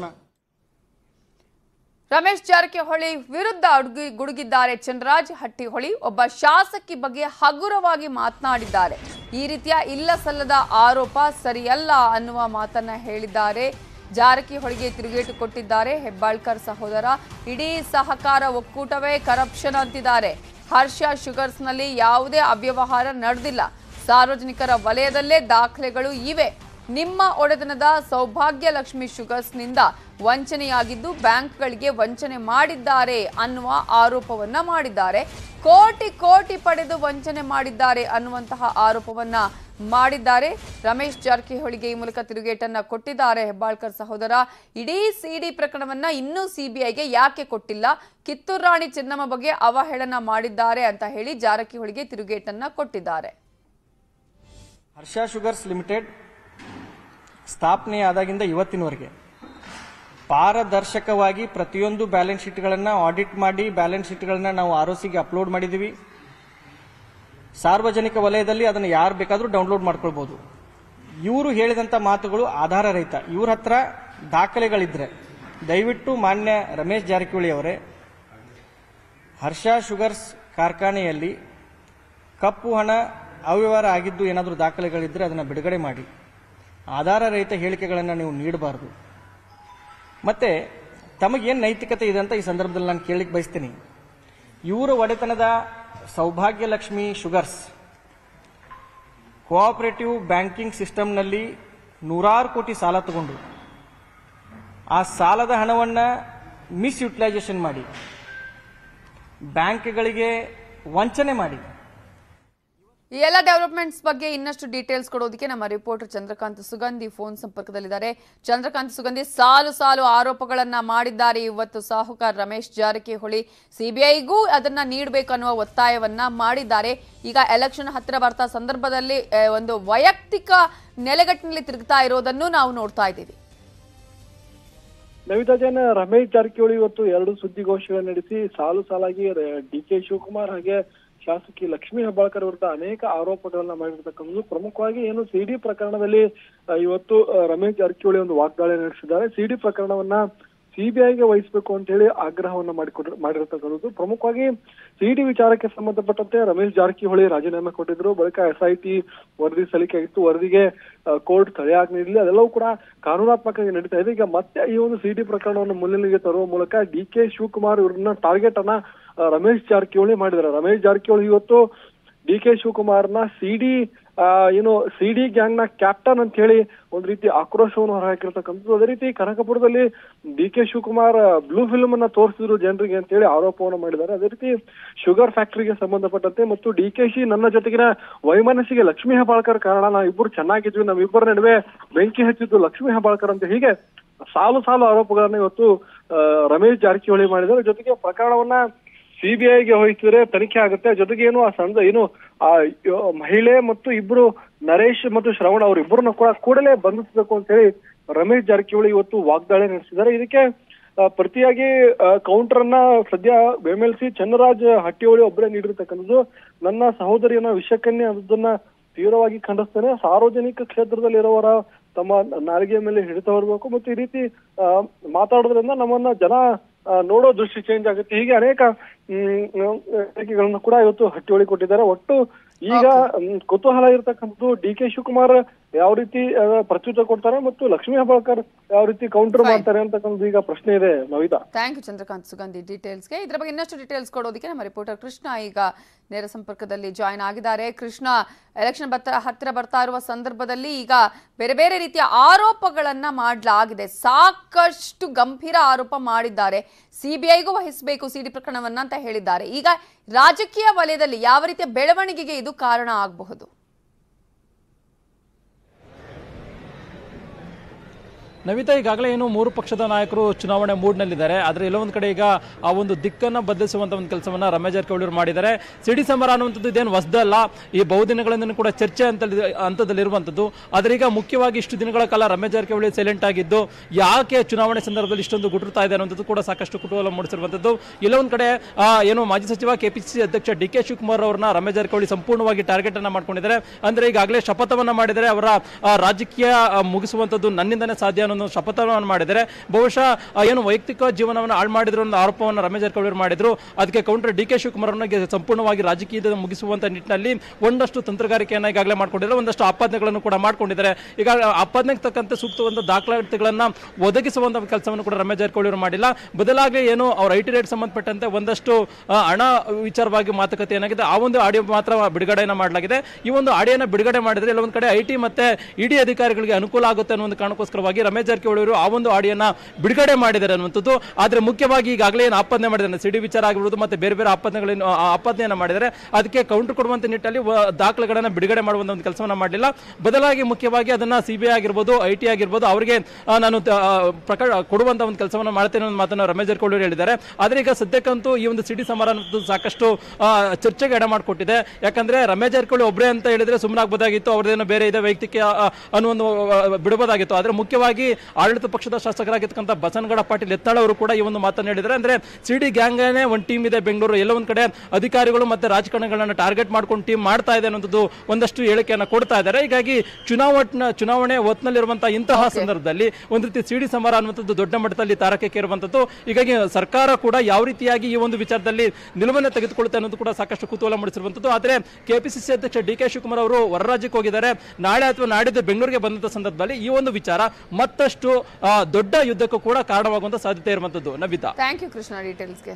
ರಮೇಶ್ ಜಾರಕಿಹೊಳಿ ವಿರುದ್ಧ ಅಡುಗಿ ಗುಡುಗಿದ್ದಾರೆ ಚಂದ್ರರಾಜ್ ಹಟ್ಟಿಹೊಳಿ ಒಬ್ಬ ಶಾಸಕಿ ಬಗ್ಗೆ ಹಗುರವಾಗಿ ಮಾತನಾಡಿದ್ದಾರೆ ಈ ರೀತಿಯ ಇಲ್ಲ ಸಲ್ಲದ ಆರೋಪ ಸರಿಯಲ್ಲ ಅನ್ನುವ ಮಾತನ್ನ ಹೇಳಿದ್ದಾರೆ ಜಾರಕಿಹೊಳಿಗೆ ತಿರುಗೇಟು ಕೊಟ್ಟಿದ್ದಾರೆ ಹೆಬ್ಬಾಳ್ಕರ್ ಸಹೋದರ ಇಡೀ ಸಹಕಾರ ಒಕ್ಕೂಟವೇ ಕರಪ್ಷನ್ ಅಂತಿದ್ದಾರೆ ಹರ್ಷ ಶುಗರ್ಸ್ನಲ್ಲಿ ಯಾವುದೇ ಅವ್ಯವಹಾರ ನಡೆದಿಲ್ಲ ಸಾರ್ವಜನಿಕರ ವಲಯದಲ್ಲೇ ದಾಖಲೆಗಳು ಇವೆ ನಿಮ್ಮ ಒಡೆತನದ ಸೌಭಾಗ್ಯ ಲಕ್ಷ್ಮಿ ಶುಗರ್ಸ್ನಿಂದ ವಂಚನೆಯಾಗಿದ್ದು ಬ್ಯಾಂಕ್ಗಳಿಗೆ ವಂಚನೆ ಮಾಡಿದ್ದಾರೆ ಅನ್ನುವ ಆರೋಪವನ್ನ ಮಾಡಿದ್ದಾರೆ ಕೋಟಿ ಕೋಟಿ ಪಡೆದು ವಂಚನೆ ಮಾಡಿದ್ದಾರೆ ಅನ್ನುವಂತಹ ಆರೋಪವನ್ನ ಮಾಡಿದ್ದಾರೆ ರಮೇಶ್ ಜಾರಕಿಹೊಳಿಗೆ ಈ ಮೂಲಕ ತಿರುಗೇಟನ್ನ ಕೊಟ್ಟಿದ್ದಾರೆ ಹೆಬ್ಬಾಳ್ಕರ್ ಸಹೋದರ ಇಡೀ ಸಿಡಿ ಪ್ರಕರಣವನ್ನ ಇನ್ನೂ ಸಿಬಿಐಗೆ ಯಾಕೆ ಕೊಟ್ಟಿಲ್ಲ ಕಿತ್ತೂರು ರಾಣಿ ಚೆನ್ನಮ್ಮ ಬಗ್ಗೆ ಅವಹೇಳನ ಮಾಡಿದ್ದಾರೆ ಅಂತ ಹೇಳಿ ಜಾರಕಿಹೊಳಿಗೆ ತಿರುಗೇಟನ್ನ ಕೊಟ್ಟಿದ್ದಾರೆ ಹರ್ಷ ಶುಗರ್ಸ್ ಲಿಮಿಟೆಡ್ ಸ್ಥಾಪನೆಯಾದಾಗಿಂದ ಇವತ್ತಿನವರೆಗೆ ಪಾರದರ್ಶಕವಾಗಿ ಪ್ರತಿಯೊಂದು ಬ್ಯಾಲೆನ್ಸ್ ಶೀಟ್ಗಳನ್ನು ಆಡಿಟ್ ಮಾಡಿ ಬ್ಯಾಲೆನ್ಸ್ ಶೀಟ್ಗಳನ್ನು ನಾವು ಆರ್ ಸಿಗೆ ಅಪ್ಲೋಡ್ ಮಾಡಿದ್ದೀವಿ ಸಾರ್ವಜನಿಕ ವಲಯದಲ್ಲಿ ಅದನ್ನು ಯಾರು ಬೇಕಾದರೂ ಡೌನ್ಲೋಡ್ ಮಾಡ್ಕೊಳ್ಬೋದು ಇವರು ಹೇಳಿದಂಥ ಮಾತುಗಳು ಆಧಾರ ರಹಿತ ಇವ್ರ ಹತ್ರ ದಾಖಲೆಗಳಿದ್ರೆ ದಯವಿಟ್ಟು ಮಾನ್ಯ ರಮೇಶ್ ಜಾರಕಿಹೊಳಿ ಅವರೇ ಹರ್ಷ ಶುಗರ್ಸ್ ಕಾರ್ಖಾನೆಯಲ್ಲಿ ಕಪ್ಪು ಹಣ ಅವ್ಯವಹಾರ ಆಗಿದ್ದು ಏನಾದರೂ ದಾಖಲೆಗಳಿದ್ದರೆ ಅದನ್ನು ಬಿಡುಗಡೆ ಮಾಡಿ ಆಧಾರ ರಹಿತ ಹೇಳಿಕೆಗಳನ್ನು ನೀವು ನೀಡಬಾರದು ಮತ್ತೆ ತಮಗೇನು ನೈತಿಕತೆ ಇದೆ ಅಂತ ಈ ಸಂದರ್ಭದಲ್ಲಿ ನಾನು ಕೇಳಲಿಕ್ಕೆ ಬಯಸ್ತೀನಿ ಇವರ ಒಡೆತನದ ಸೌಭಾಗ್ಯ ಲಕ್ಷ್ಮಿ ಶುಗರ್ಸ್ ಕೋಆಪರೇಟಿವ್ ಬ್ಯಾಂಕಿಂಗ್ ಸಿಸ್ಟಮ್ನಲ್ಲಿ ನೂರಾರು ಕೋಟಿ ಸಾಲ ತಗೊಂಡು ಆ ಸಾಲದ ಹಣವನ್ನು ಮಿಸ್ಯುಟಿಲೈಸೇಷನ್ ಮಾಡಿ ಬ್ಯಾಂಕ್ಗಳಿಗೆ ವಂಚನೆ ಮಾಡಿ ಈ ಎಲ್ಲ ಡೆವಲಪ್ಮೆಂಟ್ಸ್ ಬಗ್ಗೆ ಇನ್ನಷ್ಟು ಡೀಟೇಲ್ಸ್ ಕೊಡೋದಕ್ಕೆ ನಮ್ಮ ರಿಪೋರ್ಟರ್ ಚಂದ್ರಕಾಂತ್ ಸುಗಂಧಿ ಫೋನ್ ಸಂಪರ್ಕದಲ್ಲಿದ್ದಾರೆ ಚಂದ್ರಕಾಂತ್ ಸುಗಂಧಿ ಸಾಲು ಸಾಲು ಆರೋಪಗಳನ್ನ ಮಾಡಿದ್ದಾರೆ ಇವತ್ತು ಸಾಹುಕಾರ್ ರಮೇಶ್ ಜಾರಕಿಹೊಳಿ ಸಿಬಿಐಗೂ ಅದನ್ನ ನೀಡಬೇಕು ಅನ್ನುವ ಒತ್ತಾಯವನ್ನ ಮಾಡಿದ್ದಾರೆ ಈಗ ಎಲೆಕ್ಷನ್ ಹತ್ತಿರ ಬರ್ತಾ ಸಂದರ್ಭದಲ್ಲಿ ಆ, ಒಂದು ವೈಯಕ್ತಿಕ ನೆಲೆಗಟ್ಟಿನಲ್ಲಿ ತಿರುಗ್ತಾ ಇರೋದನ್ನು ನಾವು ನೋಡ್ತಾ ಇದ್ದೀವಿ ನವಿತಾ ಜೈನ್ ರಮೇಶ್ ಜಾರಕಿಹೊಳಿ ಇವತ್ತು ಎರಡು ಸುದ್ದಿಗೋಷ್ಠಿಗಳನ್ನು ನಡೆಸಿ ಸಾಲು ಸಾಲಾಗಿ ಡಿ ಕೆ ಶಿವಕುಮಾರ್ ಹಾಗೆ ಶಾಸಕಿ ಲಕ್ಷ್ಮೀ ಹೆಬ್ಬಾಳ್ಕರ್ ವಿರುದ್ಧ ಅನೇಕ ಆರೋಪಗಳನ್ನ ಮಾಡಿರ್ತಕ್ಕಂಥದ್ದು ಪ್ರಮುಖವಾಗಿ ಏನು ಸಿಡಿ ಪ್ರಕರಣದಲ್ಲಿ ಆ, ಇವತ್ತು ಆ, ರಮೇಶ್ ಜಾರಕಿಹೊಳಿ ಒಂದು ವಾಗ್ದಾಳಿ ನಡೆಸಿದ್ದಾರೆ ಸಿಡಿ ಪ್ರಕರಣವನ್ನ ಸಿಬಿಐಗೆ ವಹಿಸಬೇಕು ಅಂತ ಹೇಳಿ ಆಗ್ರಹವನ್ನ ಮಾಡಿಕೊಡ್ ಮಾಡಿರ್ತಕ್ಕಂಥದ್ದು ಪ್ರಮುಖವಾಗಿ ಸಿಡಿ ವಿಚಾರಕ್ಕೆ ಸಂಬಂಧಪಟ್ಟಂತೆ ರಮೇಶ್ ಜಾರಕಿಹೊಳಿ ರಾಜೀನಾಮೆ ಕೊಟ್ಟಿದ್ರು ಬಳಿಕ ಎಸ್ ಐ ಟಿ ವರದಿ ಸಲ್ಲಿಕೆ ಆಗಿತ್ತು ವರದಿಗೆ ಕೋರ್ಟ್ ತಡೆಯಾಗಿ ನೀಡಲಿ ಅದೆಲ್ಲವೂ ಕೂಡ ಕಾನೂನಾತ್ಮಕವಾಗಿ ನಡೀತಾ ಇದೆ ಈಗ ಮತ್ತೆ ಈ ಒಂದು ಸಿಡಿ ಪ್ರಕರಣವನ್ನು ಮುನ್ನೆಲೆಗೆ ತರುವ ಮೂಲಕ ಡಿ ಕೆ ಶಿವಕುಮಾರ್ ಇವ್ರನ್ನ ಟಾರ್ಗೆಟ್ ಅನ್ನ ಆ, ರಮೇಶ್ ಜಾರಕಿಹೊಳಿ ಮಾಡಿದ್ದಾರೆ ರಮೇಶ್ ಜಾರಕಿಹೊಳಿ ಇವತ್ತು ಡಿ ಕೆ ಶಿವಕುಮಾರ್ನ ಸಿಡಿ ಏನು ಸಿಡಿ ಗ್ಯಾಂಗ್ ನ ಕ್ಯಾಪ್ಟನ್ ಅಂತ ಹೇಳಿ ಒಂದ್ ರೀತಿ ಆಕ್ರೋಶವನ್ನು ಹೊರಹಾಕಿರ್ತಕ್ಕಂಥದ್ದು ಅದೇ ರೀತಿ ಕನಕಪುರದಲ್ಲಿ D K Shivakumar blue film ಅನ್ನ ತೋರಿಸಿದ್ರು ಜನರಿಗೆ ಅಂತ ಹೇಳಿ ಆರೋಪವನ್ನು ಮಾಡಿದ್ದಾರೆ ಅದೇ ರೀತಿ ಶುಗರ್ ಫ್ಯಾಕ್ಟರಿಗೆ ಸಂಬಂಧಪಟ್ಟಂತೆ ಮತ್ತು ಡಿ ಕೆ ಶಿ ನನ್ನ ಜೊತೆಗಿನ ವೈಮನಸ್ಸಿಗೆ ಲಕ್ಷ್ಮೀ ಹೆಬ್ಬಾಳ್ಕರ್ ಕಾರಣ ನಾವು ಇಬ್ಬರು ಚೆನ್ನಾಗಿದ್ವಿ ನಮ್ಮಿಬ್ಬರ ನಡುವೆ ಬೆಂಕಿ ಹಚ್ಚಿದ್ದು ಲಕ್ಷ್ಮೀ ಹೆಬ್ಬಾಳ್ಕರ್ ಅಂತ ಹೀಗೆ ಸಾಲು ಸಾಲು ಆರೋಪಗಳನ್ನ ಇವತ್ತು ಆ, ರಮೇಶ್ ಜಾರಕಿಹೊಳಿ ಮಾಡಿದ್ದಾರೆ ಜೊತೆಗೆ ಪ್ರಕರಣವನ್ನ ಸಿಬಿಐಗೆ ವಹಿಸಿದ್ರೆ ತನಿಖೆ ಆಗುತ್ತೆ ಜೊತೆಗೆ ಏನು ಆ ಸಂದ ಏನು ಆ ಯೋ- ಮಹಿಳೆ ಮತ್ತು ಇಬ್ರು ನರೇಶ್ ಮತ್ತು ಶ್ರವಣ ಅವರಿಬ್ಬರನ್ನ ಕೂಡ ಕೂಡಲೇ ಬಂಧಿಸಬೇಕು ಅಂತ ಹೇಳಿ ರಮೇಶ್ ಜಾರಕಿಹೊಳಿ ಇವತ್ತು ವಾಗ್ದಾಳಿ ನಡೆಸಿದ್ದಾರೆ ಇದಕ್ಕೆ ಆ, ಪ್ರತಿಯಾಗಿ ಕೌಂಟರ್ ಅನ್ನ ಸದ್ಯ M L C Channaraj Hattiholi ಒಬ್ಬರೇ ನೀಡಿರ್ತಕ್ಕಂಥದ್ದು ನನ್ನ ಸಹೋದರಿಯನ್ನ ವಿಷಕನ್ಯೆ ಅದನ್ನ ತೀವ್ರವಾಗಿ ಖಂಡಿಸ್ತೇನೆ ಸಾರ್ವಜನಿಕ ಕ್ಷೇತ್ರದಲ್ಲಿರುವವರ ತಮ್ಮ ನಾಲಿಗೆ ಮೇಲೆ ಹಿಡಿತ ಹೊರಬೇಕು ಮತ್ತು ಈ ರೀತಿ ಆ, ಮಾತಾಡೋದ್ರಿಂದ ನಮ್ಮನ್ನ ಜನ ಆ, ನೋಡೋ ದೃಷ್ಟಿ ಚೇಂಜ್ ಆಗುತ್ತೆ ಹೀಗೆ ಅನೇಕ ಹ್ಮ್, ಹೇಳಿಕೆಗಳನ್ನು ಕೂಡ ಇವತ್ತು ಹಟ್ಟಿಹೊಳಿ ಕೊಟ್ಟಿದ್ದಾರೆ ಒಟ್ಟು ಈಗ ಹ್ಮ್, ಕುತೂಹಲ ಇರತಕ್ಕಂಥದ್ದು ಡಿ ಕೆ ಶಿವಕುಮಾರ್ ಯಾವ ರೀತಿ ಆ, ಪ್ರತ್ಯುತ್ತರ ಕೊಡ್ತಾರೆ ಮತ್ತು ಲಕ್ಷ್ಮೀ ಹೆಬ್ಬಾಳ್ಕರ್ ಯಾವ ರೀತಿ ಕೌಂಟರ್ ಮಾಡ್ತಾರೆ ಅಂತಕ್ಕಂಥದ್ದು ಈಗ ಪ್ರಶ್ನೆ ಇದೆ ನವಿತಾ ಥ್ಯಾಂಕ್ ಯು ಚಂದ್ರಕಾಂತ್ ಸುಗಂಧಿ ಡೀಟೇಲ್ಸ್ಗೆ ಇದ್ರ ಬಗ್ಗೆ ಇನ್ನಷ್ಟು ಡೀಟೇಲ್ಸ್ ಕೊಡೋದಕ್ಕೆ ನಮ್ಮ ರಿಪೋರ್ಟರ್ ಕೃಷ್ಣ ಈಗ ನೇರ ಸಂಪರ್ಕದಲ್ಲಿ ಜಾಯ್ನ್ ಆಗಿದ್ದಾರೆ ಕೃಷ್ಣ ಎಲೆಕ್ಷನ್ ಬತ್ತ ಹತ್ತಿರ ಬರ್ತಾ ಇರುವ ಸಂದರ್ಭದಲ್ಲಿ ಈಗ ಬೇರೆ ಬೇರೆ ರೀತಿಯ ಆರೋಪಗಳನ್ನ ಮಾಡಲಾಗಿದೆ ಸಾಕಷ್ಟು ಗಂಭೀರ ಆರೋಪ ಮಾಡಿದ್ದಾರೆ ಸಿಬಿಐಗೂ ವಹಿಸಬೇಕು ಸಿಡಿ ಪ್ರಕರಣವನ್ನ ಅಂತ ಹೇಳಿದ್ದಾರೆ ಈಗ ರಾಜಕೀಯ ವಲಯದಲ್ಲಿ ಯಾವ ರೀತಿಯ ಬೆಳವಣಿಗೆಗೆ ಇದು ಕಾರಣ ಆಗಬಹುದು ನವಿತಾ ಈಗಾಗಲೇ ಏನು ಮೂರು ಪಕ್ಷದ ನಾಯಕರು ಚುನಾವಣೆ ಮೂಡ್ನಲ್ಲಿದ್ದಾರೆ ಆದರೆ ಎಲ್ಲೊಂದು ಕಡೆ ಈಗ ಆ ಒಂದು ದಿಕ್ಕನ್ನು ಬದಲಿಸುವಂತ ಒಂದು ಕೆಲಸವನ್ನ ರಮೇಶ್ ಜಾರಕಿಹೊಳಿ ಅವರು ಮಾಡಿದ್ದಾರೆ ಸಿಡಿ ಸಮರ ಅನ್ನುವಂಥದ್ದು ಇದೇನು ಹೊಸದಲ್ಲ ಈ ಬಹುದಿನಗಳಿಂದ ಕೂಡ ಚರ್ಚೆ ಅಂತ ಹಂತದಲ್ಲಿರುವಂಥದ್ದು ಆದರೆ ಈಗ ಮುಖ್ಯವಾಗಿ ಇಷ್ಟು ದಿನಗಳ ಕಾಲ ರಮೇಶ್ ಜಾರಕಿಹೊಳಿ ಸೈಲೆಂಟ್ ಆಗಿದ್ದು ಯಾಕೆ ಚುನಾವಣೆ ಸಂದರ್ಭದಲ್ಲಿ ಇಷ್ಟೊಂದು ಗುಟುರ್ತಾ ಇದೆ ಅನ್ನೋದು ಕೂಡ ಸಾಕಷ್ಟು ಕುತೂಹಲ ಮೂಡಿಸಿರುವಂಥದ್ದು ಎಲ್ಲೊಂದು ಕಡೆ ಆ, ಏನು ಮಾಜಿ ಸಚಿವ ಕೆಪಿಸಿಸಿ ಅಧ್ಯಕ್ಷ ಡಿ ಕೆ ಶಿವಕುಮಾರ್ ಅವರನ್ನ ರಮೇಶ್ ಜಾರಕಿಹೊಳಿ ಸಂಪೂರ್ಣವಾಗಿ ಟಾರ್ಗೆಟ್ ಅನ್ನ ಮಾಡ್ಕೊಂಡಿದ್ದಾರೆ ಅಂದ್ರೆ ಈಗಾಗಲೇ ಶಪಥವನ್ನ ಮಾಡಿದರೆ ಅವರ ಆ, ರಾಜಕೀಯ ಆ, ಮುಗಿಸುವಂಥದ್ದು ನನ್ನಿಂದನೇ ಸಾಧ್ಯ ಅನ್ನೋ ಒಂದು ಶಪಥವನ್ನು ಮಾಡಿದರೆ ಬಹುಶಃ ಆ, ಏನು ವೈಯಕ್ತಿಕ ಜೀವನವನ್ನು ಹಾಳು ಮಾಡಿದ್ರು ಅನ್ನೋ ಆರೋಪವನ್ನು ರಮೇಶ್ ಜಾರಕಿಹೊಳಿ ಅವರು ಮಾಡಿದ್ರು ಅದಕ್ಕೆ ಕೌಂಟರ್ ಡಿ ಕೆ ಶಿವಕುಮಾರ್ ಅವರಿಗೆ ಸಂಪೂರ್ಣವಾಗಿ ರಾಜಕೀಯದ ಮುಗಿಸುವಂತ ನಿಟ್ಟಿನಲ್ಲಿ ಒಂದಷ್ಟು ತಂತ್ರಗಾರಿಕೆಯನ್ನು ಈಗಾಗಲೇ ಮಾಡ್ಕೊಂಡಿದ್ದಾರೆ ಒಂದಷ್ಟು ಆಪಾದನೆಗಳನ್ನು ಕೂಡ ಮಾಡ್ಕೊಂಡಿದ್ದಾರೆ ಈಗ ಆಪಾದನೆಗೆ ತಕ್ಕಂತೆ ಸೂಕ್ತವಾದ ದಾಖಲಾತಿಗಳನ್ನ ಒದಗಿಸುವಂತ ಕೆಲಸವನ್ನು ಕೂಡ ರಮೇಶ್ ಜಾರಕಿಹೊಳಿ ಅವರು ಮಾಡಿಲ್ಲ ಬದಲಾಗಿ ಏನು ಅವ್ರ ಐ ಟಿ ರೇಟ್ ಸಂಬಂಧಪಟ್ಟಂತೆ ಒಂದಷ್ಟು ಆ, ಹಣ ವಿಚಾರವಾಗಿ ಮಾತುಕತೆ ಏನಾಗಿದೆ ಆ ಒಂದು ಆಡಿಯೋ ಮಾತ್ರ ಬಿಡುಗಡೆಯನ್ನ ಮಾಡಲಾಗಿದೆ ಈ ಒಂದು ಆಡಿಯೋನ ಬಿಡುಗಡೆ ಮಾಡಿದ್ರೆ ಎಲ್ಲ ಒಂದ್ ಕಡೆ ಐ ಟಿ ಮತ್ತೆ ಇಡಿ ಅಧಿಕಾರಿಗಳಿಗೆ ಅನುಕೂಲ ಆಗುತ್ತೆ ಅನ್ನೋ ಒಂದು ಕಾರಣಕ್ಕೋಸ್ಕರವಾಗಿ ರಮೇಶ್ ಜಾರಕಿಹೊಳಿ ಅವರು ಆ ಒಂದು ಆಡಿಯೋನ ಬಿಡುಗಡೆ ಮಾಡಿದ್ದಾರೆ ಅನ್ನುವಂಥದ್ದು ಆದ್ರೆ ಮುಖ್ಯವಾಗಿ ಈಗಾಗಲೇ ಏನು ಆಪಾದನೆ ಮಾಡಿದ್ದಾರೆ ಸಿಡಿ ವಿಚಾರ ಆಗಿರ್ಬೋದು ಮತ್ತೆ ಬೇರೆ ಬೇರೆ ಆಪಾದನೆಗಳೇನು ಆ, ಆಪಾದನೆಯನ್ನ ಮಾಡಿದ್ದಾರೆ ಅದಕ್ಕೆ ಕೌಂಟರ್ ಕೊಡುವಂತ ನಿಟ್ಟಲ್ಲಿ ವ- ದಾಖಲೆಗಳನ್ನ ಬಿಡುಗಡೆ ಮಾಡುವಂತ ಒಂದು ಕೆಲಸವನ್ನ ಮಾಡಲಿಲ್ಲ ಬದಲಾಗಿ ಮುಖ್ಯವಾಗಿ ಅದನ್ನ ಸಿಬಿಐ ಆಗಿರ್ಬೋದು ಐ ಟಿ ಆಗಿರ್ಬೋದು ಅವರಿಗೆ ಆ, ನಾನು ತ- ಆ, ಪ್ರಕಟ ಕೊಡುವಂತ ಒಂದು ಕೆಲಸವನ್ನ ಮಾಡ್ತೇನೆ ಅನ್ನೋ ಮಾತನ್ನ ರಮೇಶ್ ಜಾರಕಿಹೊಳಿ ಅವರು ಹೇಳಿದ್ದಾರೆ ಆದ್ರೆ ಈಗ ಸದ್ಯಕ್ಕಂತೂ ಈ ಒಂದು ಸಿಡಿ ಸಮಾರಂಭದ್ದು ಸಾಕಷ್ಟು ಆ, ಚರ್ಚೆಗೆ ಎಡೆ ಮಾಡಿಕೊಟ್ಟಿದೆ ಯಾಕಂದ್ರೆ ರಮೇಶ್ ಜಾರಕಿಹೊಳಿ ಒಬ್ಬರೇ ಅಂತ ಹೇಳಿದ್ರೆ ಸುಮ್ಮನಾಗಬಹುದಾಗಿತ್ತು ಅವ್ರದ್ದೇನೋ ಬೇರೆ ಇದೆ ವೈಯಕ್ತಿಕ ಆ, ಅನ್ನೋ ಒಂದು ಆ, ಬಿಡಬಹುದಾಗಿತ್ತು ಆದ್ರೆ ಮುಖ್ಯವಾಗಿ ಆಡಳಿತ ಪಕ್ಷದ ಶಾಸಕರಾಗಿರ್ತಕ್ಕಂಥ ಬಸನಗೌಡ ಪಾಟೀಲ್ ಯತ್ನಾಳ್ ಅವರು ಕೂಡ ಈ ಒಂದು ಮಾತನ್ನು ಹೇಳಿದ್ದಾರೆ ಅಂದ್ರೆ ಸಿಡಿ ಗ್ಯಾಂಗನೇ ಒಂದು ಟೀಮ್ ಇದೆ ಬೆಂಗಳೂರು ಎಲ್ಲ ಒಂದ್ ಕಡೆ ಅಧಿಕಾರಿಗಳು ಮತ್ತೆ ರಾಜಕಾರಣಿಗಳನ್ನ ಟಾರ್ಗೆಟ್ ಮಾಡ್ಕೊಂಡು ಟೀಮ್ ಮಾಡ್ತಾ ಇದೆ ಅನ್ನೋದು ಒಂದಷ್ಟು ಹೇಳಿಕೆಯನ್ನ ಕೊಡ್ತಾ ಇದ್ದಾರೆ ಹೀಗಾಗಿ ಚುನಾವಣೆ ಚುನಾವಣೆ ಹೊತ್ನಲ್ಲಿರುವಂತಹ ಇಂತಹ ಸಂದರ್ಭದಲ್ಲಿ ಒಂದು ರೀತಿ ಸಿಡಿ ಸಮರ ಅನ್ನುವಂಥದ್ದು ದೊಡ್ಡ ಮಟ್ಟದಲ್ಲಿ ತಾರಕಕ್ಕೆ ಇರುವಂತದ್ದು ಹೀಗಾಗಿ ಸರ್ಕಾರ ಕೂಡ ಯಾವ ರೀತಿಯಾಗಿ ಈ ಒಂದು ವಿಚಾರದಲ್ಲಿ ನಿಲುವನ್ನ ತೆಗೆದುಕೊಳ್ಳುತ್ತೆ ಅನ್ನೋದು ಕೂಡ ಸಾಕಷ್ಟು ಕುತೂಹಲ ಮೂಡಿಸಿರುವಂತದ್ದು ಆದ್ರೆ ಕೆಪಿಸಿಸಿ ಅಧ್ಯಕ್ಷ ಡಿ ಕೆ ಶಿವಕುಮಾರ್ ಅವರು ಹೊರ ರಾಜ್ಯಕ್ಕೆ ಹೋಗಿದ್ದಾರೆ ನಾಳೆ ಅಥವಾ ನಾಡಿದ್ದು ಬೆಂಗಳೂರಿಗೆ ಬಂದಂತ ಸಂದರ್ಭದಲ್ಲಿ ಈ ಒಂದು ವಿಚಾರ ಮತ್ತಷ್ಟು ಆ, ದೊಡ್ಡ ಯುದ್ಧಕ್ಕೂ ಕೂಡ ಕಾರಣವಾಗುವಂತ ಸಾಧ್ಯತೆ ಇರುವಂತದ್ದು ನಬಿತಾ ಥ್ಯಾಂಕ್ ಯು ಕೃಷ್ಣ ಡೀಟೇಲ್ಸ್ಗೆ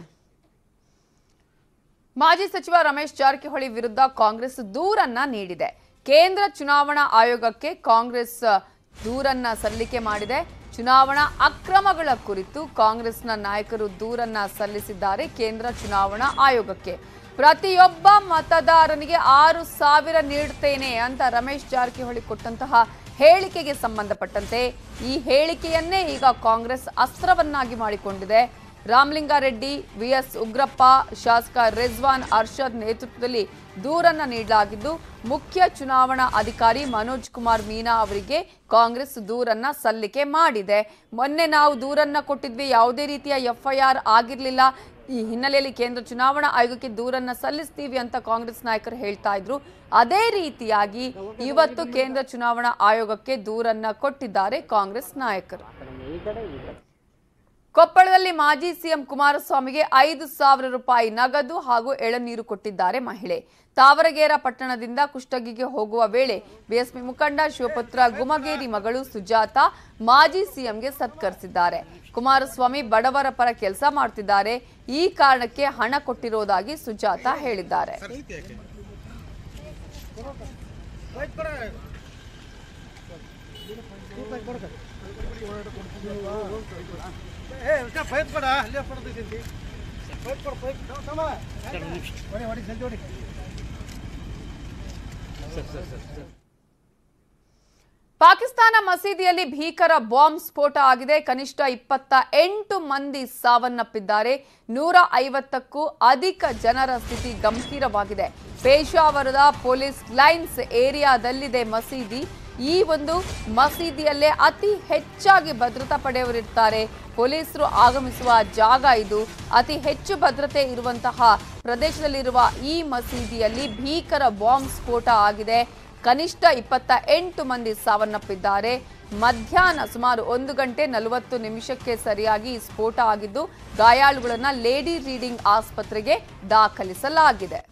ಮಾಜಿ ಸಚಿವ ರಮೇಶ್ ಜಾರಕಿಹೊಳಿ ವಿರುದ್ಧ ಕಾಂಗ್ರೆಸ್ ದೂರನ್ನ ನೀಡಿದೆ ಕೇಂದ್ರ ಚುನಾವಣಾ ಆಯೋಗಕ್ಕೆ ಕಾಂಗ್ರೆಸ್ ದೂರನ್ನ ಸಲ್ಲಿಕೆ ಮಾಡಿದೆ ಚುನಾವಣಾ ಅಕ್ರಮಗಳ ಕುರಿತು ಕಾಂಗ್ರೆಸ್ನ ನಾಯಕರು ದೂರನ್ನ ಸಲ್ಲಿಸಿದ್ದಾರೆ ಕೇಂದ್ರ ಚುನಾವಣಾ ಆಯೋಗಕ್ಕೆ ಪ್ರತಿಯೊಬ್ಬ ಮತದಾರನಿಗೆ ಆರು ಸಾವಿರ ನೀಡುತ್ತೇನೆ ಅಂತ ರಮೇಶ್ ಜಾರಕಿಹೊಳಿ ಕೊಟ್ಟಂತಹ ಹೇಳಿಕೆಗೆ ಸಂಬಂಧಪಟ್ಟಂತೆ ಈ ಹೇಳಿಕೆಯನ್ನೇ ಈಗ ಕಾಂಗ್ರೆಸ್ ಅಸ್ತ್ರವನ್ನಾಗಿ ಮಾಡಿಕೊಂಡಿದೆ ರಾಮಲಿಂಗಾರೆಡ್ಡಿ ವಿಎಸ್ ಉಗ್ರಪ್ಪ ಶಾಸಕ ರೆಜ್ವಾನ್ ಅರ್ಷದ್ ನೇತೃತ್ವದಲ್ಲಿ ದೂರನ್ನ ನೀಡಲಾಗಿದ್ದು ಮುಖ್ಯ ಚುನಾವಣಾ ಅಧಿಕಾರಿ ಮನೋಜ್ ಕುಮಾರ್ ಮೀನಾ ಅವರಿಗೆ ಕಾಂಗ್ರೆಸ್ ದೂರನ್ನ ಸಲ್ಲಿಕೆ ಮಾಡಿದೆ ಮೊನ್ನೆ ನಾವು ದೂರನ್ನ ಕೊಟ್ಟಿದ್ವಿ ಯಾವುದೇ ರೀತಿಯ ಎಫ್ಐಆರ್ ಆಗಿರಲಿಲ್ಲ ಈ ಹಿನ್ನೆಲೆಯಲ್ಲಿ ಕೇಂದ್ರ ಚುನಾವಣಾ ಆಯೋಗಕ್ಕೆ ದೂರನ್ನ ಸಲ್ಲಿಸ್ತೀವಿ ಅಂತ ಕಾಂಗ್ರೆಸ್ ನಾಯಕರು ಹೇಳ್ತಾ ಇದ್ರು ಅದೇ ರೀತಿಯಾಗಿ ಇವತ್ತು ಕೇಂದ್ರ ಚುನಾವಣಾ ಆಯೋಗಕ್ಕೆ ದೂರನ್ನ ಕೊಟ್ಟಿದ್ದಾರೆ ಕಾಂಗ್ರೆಸ್ ನಾಯಕರು ಕೊಪ್ಪಳದಲ್ಲಿ ಮಾಜಿ ಸಿಎಂ ಕುಮಾರಸ್ವಾಮಿಗೆ ಐದು ಸಾವಿರ ರೂಪಾಯಿ ನಗದು ಹಾಗೂ ಎಳನೀರು ಕೊಟ್ಟಿದ್ದಾರೆ ಮಹಿಳೆ ತಾವರಗೇರ ಪಟ್ಟಣದಿಂದ ಕುಷ್ಟಗಿಗೆ ಹೋಗುವ ವೇಳೆ ಬಿಎಸ್ಪಿ ಮುಖಂಡ ಶಿವಪುತ್ರ ಗುಮಗೇರಿ ಮಗಳು ಸುಜಾತ ಮಾಜಿ ಸಿಎಂಗೆ ಸತ್ಕರಿಸಿದ್ದಾರೆ ಕುಮಾರಸ್ವಾಮಿ ಬಡವರ ಪರ ಕೆಲಸ ಮಾಡ್ತಿದ್ದಾರೆ ಈ ಕಾರಣಕ್ಕೆ ಹಣ ಕೊಟ್ಟಿರೋದಾಗಿ ಸುಜಾತ ಹೇಳಿದ್ದಾರೆ ಪಾಕಿಸ್ತಾನ ಮಸೀದಿಯಲ್ಲಿ ಭೀಕರ ಬಾಂಬ್ ಸ್ಫೋಟ ಆಗಿದೆ ಕನಿಷ್ಠ ಇಪ್ಪತ್ತ ಎಂಟು ಮಂದಿ ಸಾವನ್ನಪ್ಪಿದ್ದಾರೆ ನೂರ ಐವತ್ತಕ್ಕೂ ಅಧಿಕ ಜನರ ಸ್ಥಿತಿ ಗಂಭೀರವಾಗಿದೆ ಪೇಶಾವರದ ಪೊಲೀಸ್ ಲೈನ್ಸ್ ಏರಿಯಾದಲ್ಲಿದೆ ಮಸೀದಿ ಈ ಒಂದು ಮಸೀದಿಯಲ್ಲೇ ಅತಿ ಹೆಚ್ಚಾಗಿ ಭದ್ರತಾ ಪಡೆಯವರಿರ್ತಾರೆ ಪೊಲೀಸರು ಆಗಮಿಸುವ ಜಾಗ ಇದು ಅತಿ ಹೆಚ್ಚು ಭದ್ರತೆ ಇರುವಂತಹ ಪ್ರದೇಶದಲ್ಲಿರುವ ಈ ಮಸೀದಿಯಲ್ಲಿ ಭೀಕರ ಬಾಂಬ್ ಸ್ಫೋಟ ಆಗಿದೆ ಕನಿಷ್ಠ ಇಪ್ಪತ್ತ ಎಂಟು ಮಂದಿ ಸಾವನ್ನಪ್ಪಿದ್ದಾರೆ ಮಧ್ಯಾಹ್ನ ಸುಮಾರು ಒಂದು ಗಂಟೆ ನಲವತ್ತು ನಿಮಿಷಕ್ಕೆ ಸರಿಯಾಗಿ ಈ ಸ್ಫೋಟ ಆಗಿದ್ದು ಗಾಯಾಳುಗಳನ್ನ ಲೇಡಿ ರೀಡಿಂಗ್ ಆಸ್ಪತ್ರೆಗೆ ದಾಖಲಿಸಲಾಗಿದೆ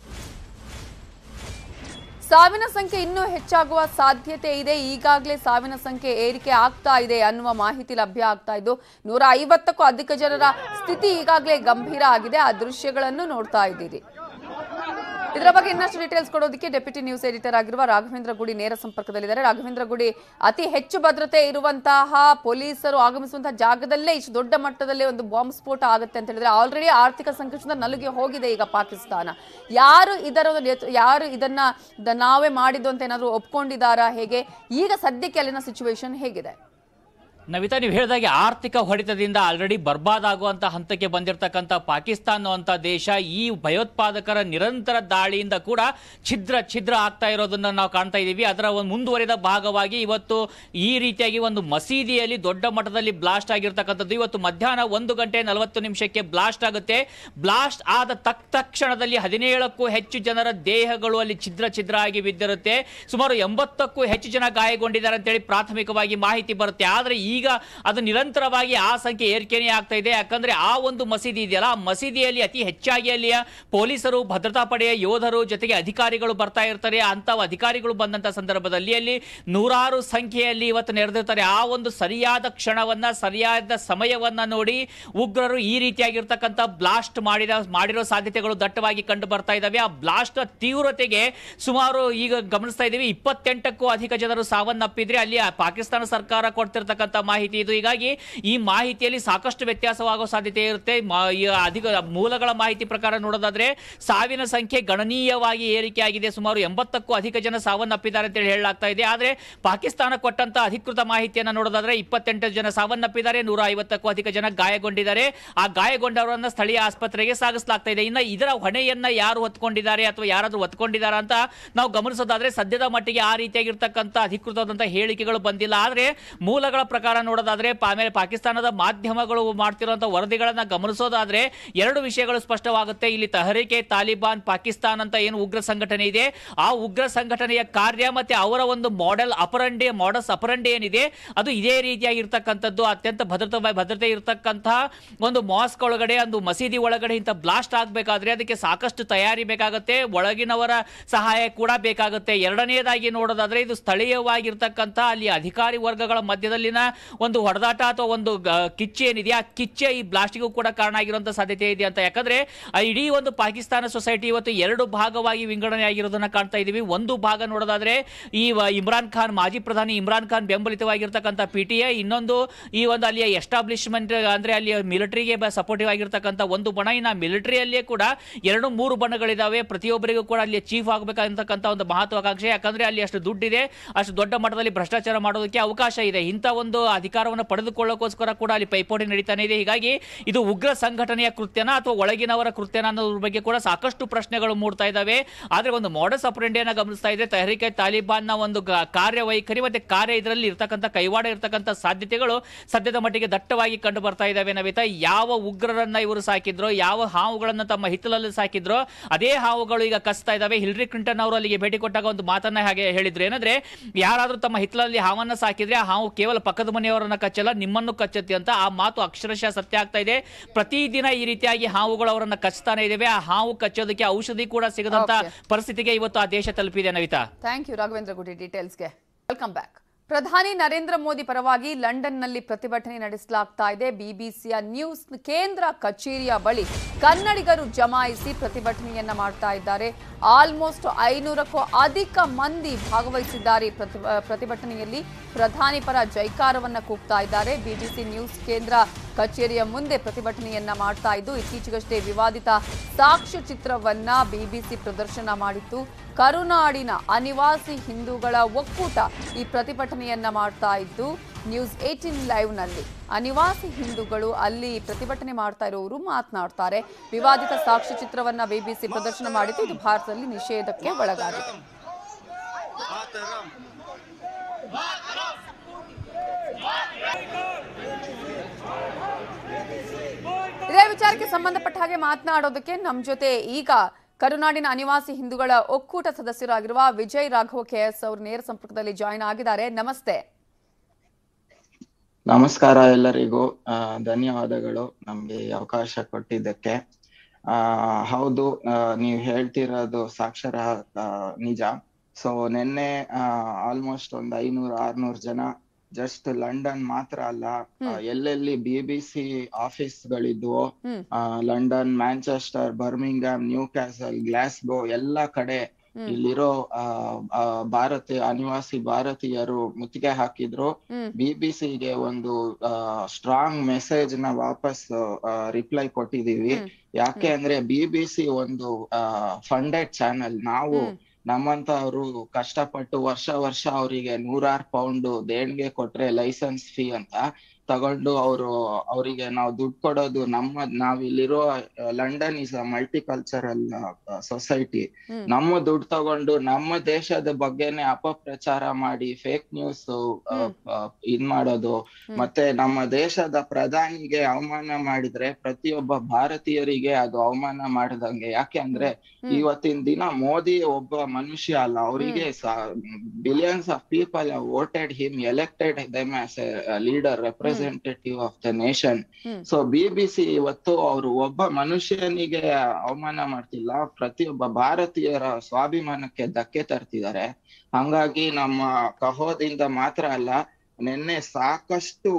ಸಾವಿನ ಸಂಖ್ಯೆ ಇನ್ನೂ ಹೆಚ್ಚಾಗುವ ಸಾಧ್ಯತೆ ಇದೆ ಈಗಾಗಲೇ ಸಾವಿನ ಸಂಖ್ಯೆ ಏರಿಕೆ ಆಗ್ತಾ ಇದೆ ಅನ್ನುವ ಮಾಹಿತಿ ಲಭ್ಯ ಆಗ್ತಾ ಇದ್ದು ನೂರ ಐವತ್ತಕ್ಕೂ ಅಧಿಕ ಜನರ ಸ್ಥಿತಿ ಈಗಾಗಲೇ ಗಂಭೀರ ಆಗಿದೆ ಆ ದೃಶ್ಯಗಳನ್ನು ನೋಡ್ತಾ ಇದ್ದೀರಿ ಇದರ ಬಗ್ಗೆ ಇನ್ನಷ್ಟು ಡೀಟೇಲ್ಸ್ ಕೊಡೋದಕ್ಕೆ ಡೆಪ್ಯೂಟಿ ನ್ಯೂಸ್ ಎಡಿಟರ್ ಆಗಿರುವ ರಾಘವೇಂದ್ರ ಗುಡಿ ನೇರ ಸಂಪರ್ಕದಲ್ಲಿದ್ದಾರೆ ರಾಘವೇಂದ್ರ ಗುಡಿ ಅತಿ ಹೆಚ್ಚು ಭದ್ರತೆ ಇರುವಂತಹ ಪೊಲೀಸರು ಆಗಮಿಸುವಂತಹ ಜಾಗದಲ್ಲೇ ಇಷ್ಟು ದೊಡ್ಡ ಮಟ್ಟದಲ್ಲಿ ಒಂದು ಬಾಂಬ್ ಸ್ಫೋಟ ಆಗುತ್ತೆ ಅಂತ ಹೇಳಿದ್ರೆ ಆಲ್ರೆಡಿ ಆರ್ಥಿಕ ಸಂಕಷ್ಟದಿಂದ ನಲುಗಿ ಹೋಗಿದೆ ಈಗ ಪಾಕಿಸ್ತಾನ ಯಾರು ಇದರ ಒಂದು ನೇತೃ- ಯಾರು ಇದನ್ನ ದ- ನಾವೇ ಮಾಡಿದ್ದು ಅಂತ ಏನಾದ್ರು ಒಪ್ಕೊಂಡಿದ್ದಾರಾ ಹೇಗೆ ಈಗ ಸದ್ಯಕ್ಕೆ ಅಲ್ಲಿನ ಸಿಚುವೇಶನ್ ಹೇಗಿದೆ ನವಿತಾ ನೀವು ಹೇಳಿದಾಗೆ ಆರ್ಥಿಕ ಹೊಡೆತದಿಂದ ಆಲ್ರೆಡಿ ಬರ್ಬಾದಾಗುವಂತ ಹಂತಕ್ಕೆ ಬಂದಿರತಕ್ಕಂಥ ಪಾಕಿಸ್ತಾನ ಅನ್ನುವಂಥ ದೇಶ ಈ ಭಯೋತ್ಪಾದಕರ ನಿರಂತರ ದಾಳಿಯಿಂದ ಕೂಡ ಛಿದ್ರ ಛಿದ್ರ ಆಗ್ತಾ ಇರೋದನ್ನ ನಾವು ಕಾಣ್ತಾ ಇದ್ದೀವಿ ಅದರ ಒಂದು ಮುಂದುವರಿದ ಭಾಗವಾಗಿ ಇವತ್ತು ಈ ರೀತಿಯಾಗಿ ಒಂದು ಮಸೀದಿಯಲ್ಲಿ ದೊಡ್ಡ ಮಟ್ಟದಲ್ಲಿ ಬ್ಲಾಸ್ಟ್ ಆಗಿರ್ತಕ್ಕಂಥದ್ದು ಇವತ್ತು ಮಧ್ಯಾಹ್ನ ಒಂದು ಗಂಟೆ ನಲವತ್ತು ನಿಮಿಷಕ್ಕೆ ಬ್ಲಾಸ್ಟ್ ಆಗುತ್ತೆ ಬ್ಲಾಸ್ಟ್ ಆದ ತಕ್ ತಕ್ಷಣದಲ್ಲಿ ಹದಿನೇಳಕ್ಕೂ ಹೆಚ್ಚು ಜನರ ದೇಹಗಳು ಅಲ್ಲಿ ಛಿದ್ರ ಛಿದ್ರ ಆಗಿ ಬಿದ್ದಿರುತ್ತೆ ಸುಮಾರು ಎಂಬತ್ತಕ್ಕೂ ಹೆಚ್ಚು ಜನ ಗಾಯಗೊಂಡಿದ್ದಾರೆ ಅಂತೇಳಿ ಪ್ರಾಥಮಿಕವಾಗಿ ಮಾಹಿತಿ ಬರುತ್ತೆ ಆದರೆ ಈಗ ಅದು ನಿರಂತರವಾಗಿ ಆ ಸಂಖ್ಯೆ ಏರಿಕೆನೇ ಆಗ್ತಾ ಇದೆ ಯಾಕಂದ್ರೆ ಆ ಒಂದು ಮಸೀದಿ ಇದೆಯಲ್ಲ ಆ ಮಸೀದಿಯಲ್ಲಿ ಅತಿ ಹೆಚ್ಚಾಗಿ ಅಲ್ಲಿಯ ಪೊಲೀಸರು ಭದ್ರತಾ ಪಡೆಯ ಯೋಧರು ಜೊತೆಗೆ ಅಧಿಕಾರಿಗಳು ಬರ್ತಾ ಇರ್ತಾರೆ ಅಂತ ಅಧಿಕಾರಿಗಳು ಬಂದಂತ ಸಂದರ್ಭದಲ್ಲಿ ಅಲ್ಲಿ ನೂರಾರು ಸಂಖ್ಯೆಯಲ್ಲಿ ಇವತ್ತು ನೆರೆದಿರ್ತಾರೆ ಆ ಒಂದು ಸರಿಯಾದ ಕ್ಷಣವನ್ನ ಸರಿಯಾದ ಸಮಯವನ್ನ ನೋಡಿ ಉಗ್ರರು ಈ ರೀತಿಯಾಗಿರ್ತಕ್ಕಂಥ ಬ್ಲಾಸ್ಟ್ ಮಾಡಿದ ಮಾಡಿರೋ ಸಾಧ್ಯತೆಗಳು ದಟ್ಟವಾಗಿ ಕಂಡು ಬರ್ತಾ ಇದ್ದಾವೆ ಆ ಬ್ಲಾಸ್ಟ್ ತೀವ್ರತೆಗೆ ಸುಮಾರು ಈಗ ಗಮನಿಸ್ತಾ ಇದ್ದೀವಿ ಇಪ್ಪತ್ತೆಂಟಕ್ಕೂ ಅಧಿಕ ಜನರು ಸಾವನ್ನಪ್ಪಿದ್ರೆ ಅಲ್ಲಿ ಆ ಪಾಕಿಸ್ತಾನ ಸರ್ಕಾರ ಕೊಡ್ತಿರ್ತಕ್ಕಂಥ ಮಾಹಿತಿ ಇದು ಹೀಗಾಗಿ ಈ ಮಾಹಿತಿಯಲ್ಲಿ ಸಾಕಷ್ಟು ವ್ಯತ್ಯಾಸವಾಗೋ ಸಾಧ್ಯತೆ ಇರುತ್ತೆ ಮಾ- ಈ ಅಧಿಕ ಮೂಲಗಳ ಮಾಹಿತಿ ಪ್ರಕಾರ ನೋಡೋದಾದ್ರೆ ಸಾವಿನ ಸಂಖ್ಯೆ ಗಣನೀಯವಾಗಿ ಏರಿಕೆಯಾಗಿದೆ ಸುಮಾರು ಎಂಬತ್ತಕ್ಕೂ ಅಧಿಕ ಜನ ಸಾವನ್ನಪ್ಪಿದ್ದಾರೆ ಅಂತೇಳಿ ಹೇಳಲಾಗ್ತಾ ಇದೆ ಆದ್ರೆ ಪಾಕಿಸ್ತಾನ ಕೊಟ್ಟಂತ ಅಧಿಕೃತ ಮಾಹಿತಿಯನ್ನ ನೋಡೋದಾದ್ರೆ ಇಪ್ಪತ್ತೆಂಟು ಜನ ಸಾವನ್ನಪ್ಪಿದ್ದಾರೆ ನೂರ ಐವತ್ತಕ್ಕೂ ಅಧಿಕ ಜನ ಗಾಯಗೊಂಡಿದ್ದಾರೆ ಆ ಗಾಯಗೊಂಡವರನ್ನ ಸ್ಥಳೀಯ ಆಸ್ಪತ್ರೆಗೆ ಸಾಗಿಸಲಾಗ್ತಾ ಇದೆ ಇನ್ನ ಇದರ ಹೊಣೆಯನ್ನ ಯಾರು ಹೊತ್ಕೊಂಡಿದ್ದಾರೆ ಅಥವಾ ಯಾರಾದ್ರೂ ಹೊತ್ಕೊಂಡಿದ್ದಾರೆ ಅಂತ ನಾವು ಗಮನಿಸೋದಾದ್ರೆ ಸದ್ಯದ ಮಟ್ಟಿಗೆ ಆ ರೀತಿಯಾಗಿರ್ತಕ್ಕಂಥ ಅಧಿಕೃತವಾದಂತಹ ಹೇಳಿಕೆಗಳು ಬಂದಿಲ್ಲ ಆದ್ರೆ ಮೂಲಗಳ ಪ್ರಕಾರ ನೋಡೋದಾದ್ರೆ ಪಾ- ಆಮೇಲೆ ಪಾಕಿಸ್ತಾನದ ಮಾಧ್ಯಮಗಳು ಮಾಡ್ತಿರುವಂತಹ ವರದಿಗಳನ್ನ ಗಮನಿಸೋದಾದ್ರೆ ಎರಡು ವಿಷಯಗಳು ಸ್ಪಷ್ಟವಾಗುತ್ತೆ ಇಲ್ಲಿ ತಹರೀಕೆ ತಾಲಿಬಾನ್ ಪಾಕಿಸ್ತಾನ್ ಅಂತ ಏನು ಉಗ್ರ ಸಂಘಟನೆ ಇದೆ ಆ ಉಗ್ರ ಸಂಘಟನೆಯ ಕಾರ್ಯ ಮತ್ತೆ ಅವರ ಒಂದು ಮಾಡೆಲ್ ಅಪರಂಡಿ ಮಾಡಸ್ ಅಪರಂಡಿ ಏನಿದೆ ಅದು ಇದೇ ರೀತಿಯಾಗಿರ್ತಕ್ಕಂಥದ್ದು ಅತ್ಯಂತ ಭದ್ರತೆ ಭದ್ರತೆ ಇರತಕ್ಕಂತಹ ಒಂದು ಮಾಸ್ಕ್ ಒಳಗಡೆ ಒಂದು ಮಸೀದಿ ಒಳಗಡೆ ಇಂಥ ಬ್ಲಾಸ್ಟ್ ಆಗಬೇಕಾದ್ರೆ ಅದಕ್ಕೆ ಸಾಕಷ್ಟು ತಯಾರಿ ಬೇಕಾಗುತ್ತೆ ಒಳಗಿನವರ ಸಹಾಯ ಕೂಡ ಬೇಕಾಗುತ್ತೆ ಎರಡನೆಯದಾಗಿ ನೋಡೋದಾದ್ರೆ ಇದು ಸ್ಥಳೀಯವಾಗಿರ್ತಕ್ಕಂಥ ಅಲ್ಲಿ ಅಧಿಕಾರಿ ವರ್ಗಗಳ ಮಧ್ಯದಲ್ಲಿನ ಒಂದು ಹೊಡೆದಾಟ ಅಥವಾ ಒಂದು ಗ- ಕಿಚ್ಚೆ ಏನಿದೆ ಆ ಕಿಚ್ಚೆ ಈ ಬ್ಲಾಸ್ಟಿಗೂ ಕೂಡ ಕಾರಣ ಆಗಿರುವಂತ ಸಾಧ್ಯತೆ ಇದೆ ಅಂತ ಯಾಕಂದ್ರೆ ಆ ಇಡೀ ಒಂದು ಪಾಕಿಸ್ತಾನ ಸೊಸೈಟಿ ಇವತ್ತು ಎರಡು ಭಾಗವಾಗಿ ವಿಂಗಡಣೆ ಆಗಿರೋದನ್ನ ಕಾಣ್ತಾ ಇದೀವಿ ಒಂದು ಭಾಗ ನೋಡೋದಾದ್ರೆ ಈ ವ- ಇಮ್ರಾನ್ ಖಾನ್ ಮಾಜಿ ಪ್ರಧಾನಿ ಇಮ್ರಾನ್ ಖಾನ್ ಬೆಂಬಲಿತವಾಗಿರ್ತಕ್ಕಂಥ ಪಿ ಟಿ ಐ ಇನ್ನೊಂದು ಈ ಒಂದು ಅಲ್ಲಿಯ ಎಸ್ಟಾಬ್ಲಿಷ್ಮೆಂಟ್ ಅಂದ್ರೆ ಅಲ್ಲಿ ಮಿಲಿಟರಿಗೆ ಸಪೋರ್ಟಿವ್ ಆಗಿರ್ತಕ್ಕಂಥ ಒಂದು ಬಣ ಇನ್ನ ಮಿಲಿಟರಿಯಲ್ಲಿಯೇ ಕೂಡ ಎರಡು ಮೂರು ಬಣಗಳಿದಾವೆ ಪ್ರತಿಯೊಬ್ಬರಿಗೂ ಕೂಡ ಅಲ್ಲಿ ಚೀಫ್ ಆಗಬೇಕಂತಕ್ಕಂಥ ಒಂದು ಮಹತ್ವಾಕಾಂಕ್ಷೆ ಯಾಕಂದ್ರೆ ಅಲ್ಲಿ ಅಷ್ಟು ದುಡ್ಡಿದೆ ಅಷ್ಟು ದೊಡ್ಡ ಮಟ್ಟದಲ್ಲಿ ಭ್ರಷ್ಟಾಚಾರ ಮಾಡೋದಕ್ಕೆ ಅವಕಾಶ ಇದೆ ಇಂಥ ಒಂದು ಅಧಿಕಾರವನ್ನು ಪಡೆದುಕೊಳ್ಳೋಕೋಸ್ಕರ ಕೂಡ ಅಲ್ಲಿ ಪೈಪೋಟಿ ನಡೀತಾನೆ ಇದೆ ಹೀಗಾಗಿ ಇದು ಉಗ್ರ ಸಂಘಟನೆಯ ಕೃತ್ಯನ ಅಥವಾ ಒಳಗಿನವರ ಕೃತ್ಯನ ಅನ್ನೋದ್ರ ಬಗ್ಗೆ ಕೂಡ ಸಾಕಷ್ಟು ಪ್ರಶ್ನೆಗಳು ಮೂಡ್ತಾ ಇದ್ದಾವೆ ಆದ್ರೆ ಒಂದು ಮಾಡಸ್ ಅಪರೆಂಡಿಯನ್ನ ಗಮನಿಸ್ತಾ ಇದೆ ತಹರೀಕೆ ತಾಲಿಬಾನ್ನ ಒಂದು ಗ- ಕಾರ್ಯವೈಖರಿ ಮತ್ತೆ ಕಾರ್ಯ ಇದರಲ್ಲಿ ಇರ್ತಕ್ಕಂಥ ಕೈವಾಡ ಇರ್ತಕ್ಕಂಥ ಸಾಧ್ಯತೆಗಳು ಸದ್ಯದ ಮಟ್ಟಿಗೆ ದಟ್ಟವಾಗಿ ಕಂಡು ಬರ್ತಾ ಇದ್ದಾವೆ ನವಿತಾ ಯಾವ ಉಗ್ರರನ್ನ ಇವರು ಸಾಕಿದ್ರೋ ಯಾವ ಹಾವುಗಳನ್ನ ತಮ್ಮ ಹಿತ್ತಲಲ್ಲಿ ಸಾಕಿದ್ರೋ ಅದೇ ಹಾವುಗಳು ಈಗ ಕಸ್ತಾ ಇದ್ದಾವೆ ಹಿಲ್ರಿ ಕ್ಲಿಂಟನ್ ಅವರು ಅಲ್ಲಿಗೆ ಭೇಟಿ ಕೊಟ್ಟಾಗ ಒಂದು ಮಾತನ್ನ ಹಾಗೆ ಹೇಳಿದ್ರು ಏನಂದ್ರೆ ಯಾರಾದ್ರೂ ತಮ್ಮ ಹಿತ್ತಲಲ್ಲಿ ಹಾವನ್ನ ಸಾಕಿದ್ರೆ ಆ ಹಾವು ಕೇವಲ ಪಕ್ಕದ ಮನೆಯವರನ್ನ ಕಚ್ಚಲ್ಲ ನಿಮ್ಮನ್ನು ಕಚ್ಚುತ್ತೆ ಅಂತ ಆ ಮಾತು ಅಕ್ಷರಶಃ ಸತ್ಯ ಆಗ್ತಾ ಇದೆ ಪ್ರತಿದಿನ ಈ ರೀತಿಯಾಗಿ ಹಾವುಗಳು ಅವರನ್ನ ಕಚ್ತಾನೆ ಇದಾವೆ ಆ ಹಾವು ಕಚ್ಚೋದಕ್ಕೆ ಔಷಧಿ ಕೂಡ ಸಿಗದಂತ Okay. ಪರಿಸ್ಥಿತಿಗೆ ಇವತ್ತು ಆ ದೇಶ ತಲುಪಿದೆ ನವಿತಾ ಥ್ಯಾಂಕ್ ಯು ರಾಘವೇಂದ್ರ ಗುಡಿ ಡೀಟೇಲ್ಸ್ಗೆ ವೆಲ್ಕಮ್ ಬ್ಯಾಕ್ ಪ್ರಧಾನಿ ನರೇಂದ್ರ ಮೋದಿ ಪರವಾಗಿ ಲಂಡನ್ನಲ್ಲಿ ಪ್ರತಿಭಟನೆ ನಡೆಸಲಾಗ್ತಾ ಇದೆ ಬಿಬಿಸಿಯ ನ್ಯೂಸ್ ಕೇಂದ್ರ ಕಚೇರಿಯ ಬಳಿ ಕನ್ನಡಿಗರು ಜಮಾಯಿಸಿ ಪ್ರತಿಭಟನೆಯನ್ನ ಮಾಡ್ತಾ ಇದ್ದಾರೆ ಆಲ್ಮೋಸ್ಟ್ ಐನೂರಕ್ಕೂ ಅಧಿಕ ಮಂದಿ ಭಾಗವಹಿಸಿದ್ದಾರೆ ಈ ಪ್ರತಿ- ಪ್ರತಿಭಟನೆಯಲ್ಲಿ ಪ್ರಧಾನಿ ಪರ ಜೈಕಾರವನ್ನ ಕೂಗ್ತಾ ಇದ್ದಾರೆ ಬಿಬಿಸಿ ನ್ಯೂಸ್ ಕೇಂದ್ರ ಕಚೇರಿಯ ಮುಂದೆ ಪ್ರತಿಭಟನೆಯನ್ನ ಮಾಡ್ತಾ ಇದ್ದು ಇತ್ತೀಚೆಗಷ್ಟೇ ವಿವಾದಿತ ಸಾಕ್ಷ್ಯ ಚಿತ್ರವನ್ನ ಬಿಬಿಸಿ ಪ್ರದರ್ಶನ ಮಾಡಿತ್ತು ಕರುನಾಡಿನ ಅನಿವಾಸಿ ಹಿಂದೂಗಳ ಒಕ್ಕೂಟ ಈ ಪ್ರತಿಭಟನೆಯನ್ನ ಮಾಡ್ತಾ ಇದ್ದು ನ್ಯೂಸ್ ಏಟೀನ್ ಲೈವ್ ನಲ್ಲಿ ಅನಿವಾಸಿ ಹಿಂದೂಗಳು ಅಲ್ಲಿ ಪ್ರತಿಭಟನೆ ಮಾಡ್ತಾ ಇರೋರು ಮಾತನಾಡ್ತಾರೆ ವಿವಾದಿತ ಸಾಕ್ಷ್ಯ ಚಿತ್ರವನ್ನ ಬಿಬಿಸಿ ಪ್ರದರ್ಶನ ಮಾಡಿದ್ದು ಇದು ಭಾರತದಲ್ಲಿ ನಿಷೇಧಕ್ಕೆ ಒಳಗಾಗಿದೆ ಇದೇ ವಿಚಾರಕ್ಕೆ ಸಂಬಂಧಪಟ್ಟ ಹಾಗೆ ಮಾತನಾಡೋದಕ್ಕೆ ನಮ್ಮ ಜೊತೆ ಈಗ ಕರುನಾಡಿನ ಅನಿವಾಸಿ ಹಿಂದೂಗಳ ಒಕ್ಕೂಟ ಸದಸ್ಯರಾಗಿರುವ ವಿಜಯ್ ರಾಘವ ಕೆಎಸ್ ಅವರು ನೇರ ಸಂಪರ್ಕದಲ್ಲಿ ಜಾಯಿನ್ ಆಗಿದ್ದಾರೆ ನಮಸ್ತೆ ನಮಸ್ಕಾರ ಎಲ್ಲರಿಗೂ ಆ, ಧನ್ಯವಾದಗಳು ನಮ್ಗೆ ಈ ಅವಕಾಶ ಕೊಟ್ಟಿದ್ದಕ್ಕೆ ಆ ಹೌದು ಆ, ನೀವ್ ಹೇಳ್ತಿರೋದು ಸಾಕ್ಷರ ಆ, ನಿಜ ಸೊ ನಿನ್ನೆ ಆಲ್ಮೋಸ್ಟ್ ಒಂದ್ ಐನೂರು ಆರ್ನೂರು ಜನ ಜಸ್ಟ್ ಲಂಡನ್ ಮಾತ್ರ ಅಲ್ಲ ಆ, ಎಲ್ಲೆಲ್ಲಿ ಬಿ ಬಿ ಸಿ ಆಫೀಸ್ ಗಳಿದ್ವೋ ಹ್ಮ್. ಆ, London Manchester Birmingham Newcastle Glasgow ಎಲ್ಲಾ ಕಡೆ ಇಲ್ಲಿರೋ ಆ, ಆ, ಭಾರತೀಯ ಅನಿವಾಸಿ ಭಾರತೀಯರು ಮುತ್ತಿಗೆ ಹಾಕಿದ್ರು ಹ್ಮ್. ಬಿಬಿಸಿಗೆ ಒಂದು ಸ್ಟ್ರಾಂಗ್ ಮೆಸೇಜ್ ನ ವಾಪಸ್ ರಿಪ್ಲೈ ಕೊಟ್ಟಿದೀವಿ ಯಾಕೆ ಅಂದ್ರೆ ಬಿಬಿಸಿ ಒಂದು ಫಂಡೆಡ್ ಚಾನೆಲ್ ನಾವು ನಮ್ಮಂತವ್ರು ಕಷ್ಟಪಟ್ಟು ವರ್ಷ ವರ್ಷ ಅವರಿಗೆ ನೂರಾರು ಪೌಂಡ್ ದೇಣಿಗೆ ಕೊಟ್ರೆ ಲೈಸೆನ್ಸ್ ಫೀ ಅಂತ ತಗೊಂಡು ಅವರು ಅವರಿಗೆ ನಾವು ದುಡ್ಡು ಕೊಡೋದು ನಮ್ಮ ನಾವ್ ಇಲ್ಲಿರೋ London is a multi cultural society hmm. ನಮ್ಮ ದುಡ್ಡು ತಗೊಂಡು ನಮ್ಮ ದೇಶದ ಬಗ್ಗೆನೆ ಅಪಪ್ರಚಾರ ಮಾಡಿ ಫೇಕ್ ನ್ಯೂಸ್ ಇದ್ ಮಾಡೋದು ಮತ್ತೆ ನಮ್ಮ ದೇಶದ ಪ್ರಧಾನಿಗೆ ಅವಮಾನ ಮಾಡಿದ್ರೆ ಪ್ರತಿಯೊಬ್ಬ ಭಾರತೀಯರಿಗೆ ಅದು ಅವಮಾನ ಮಾಡಿದಂಗೆ ಯಾಕೆ ಅಂದ್ರೆ ಇವತ್ತಿನ ದಿನ ಮೋದಿ ಒಬ್ಬ ಮನುಷ್ಯ ಅಲ್ಲ ಅವರಿಗೆ billions of people voted him elected them as a leader representative of the nation hmm. So B B C ಇವತ್ತು ಅವರು ಒಬ್ಬ ಮನುಷ್ಯನಿಗೆ ಅವಮಾನ ಮಾಡ್ತಿಲ್ಲ ಪ್ರತಿಯೊಬ್ಬ ಭಾರತೀಯರ ಸ್ವಾಭಿಮಾನಕ್ಕೆ ಧಕ್ಕೆ ತರ್ತಿದ್ದಾರೆ ಹಂಗಾಗಿ ನಮ್ಮ ಕಹೋದಿಂದ ಮಾತ್ರ ಅಲ್ಲ ನಿನ್ನೆ ಸಾಕಷ್ಟು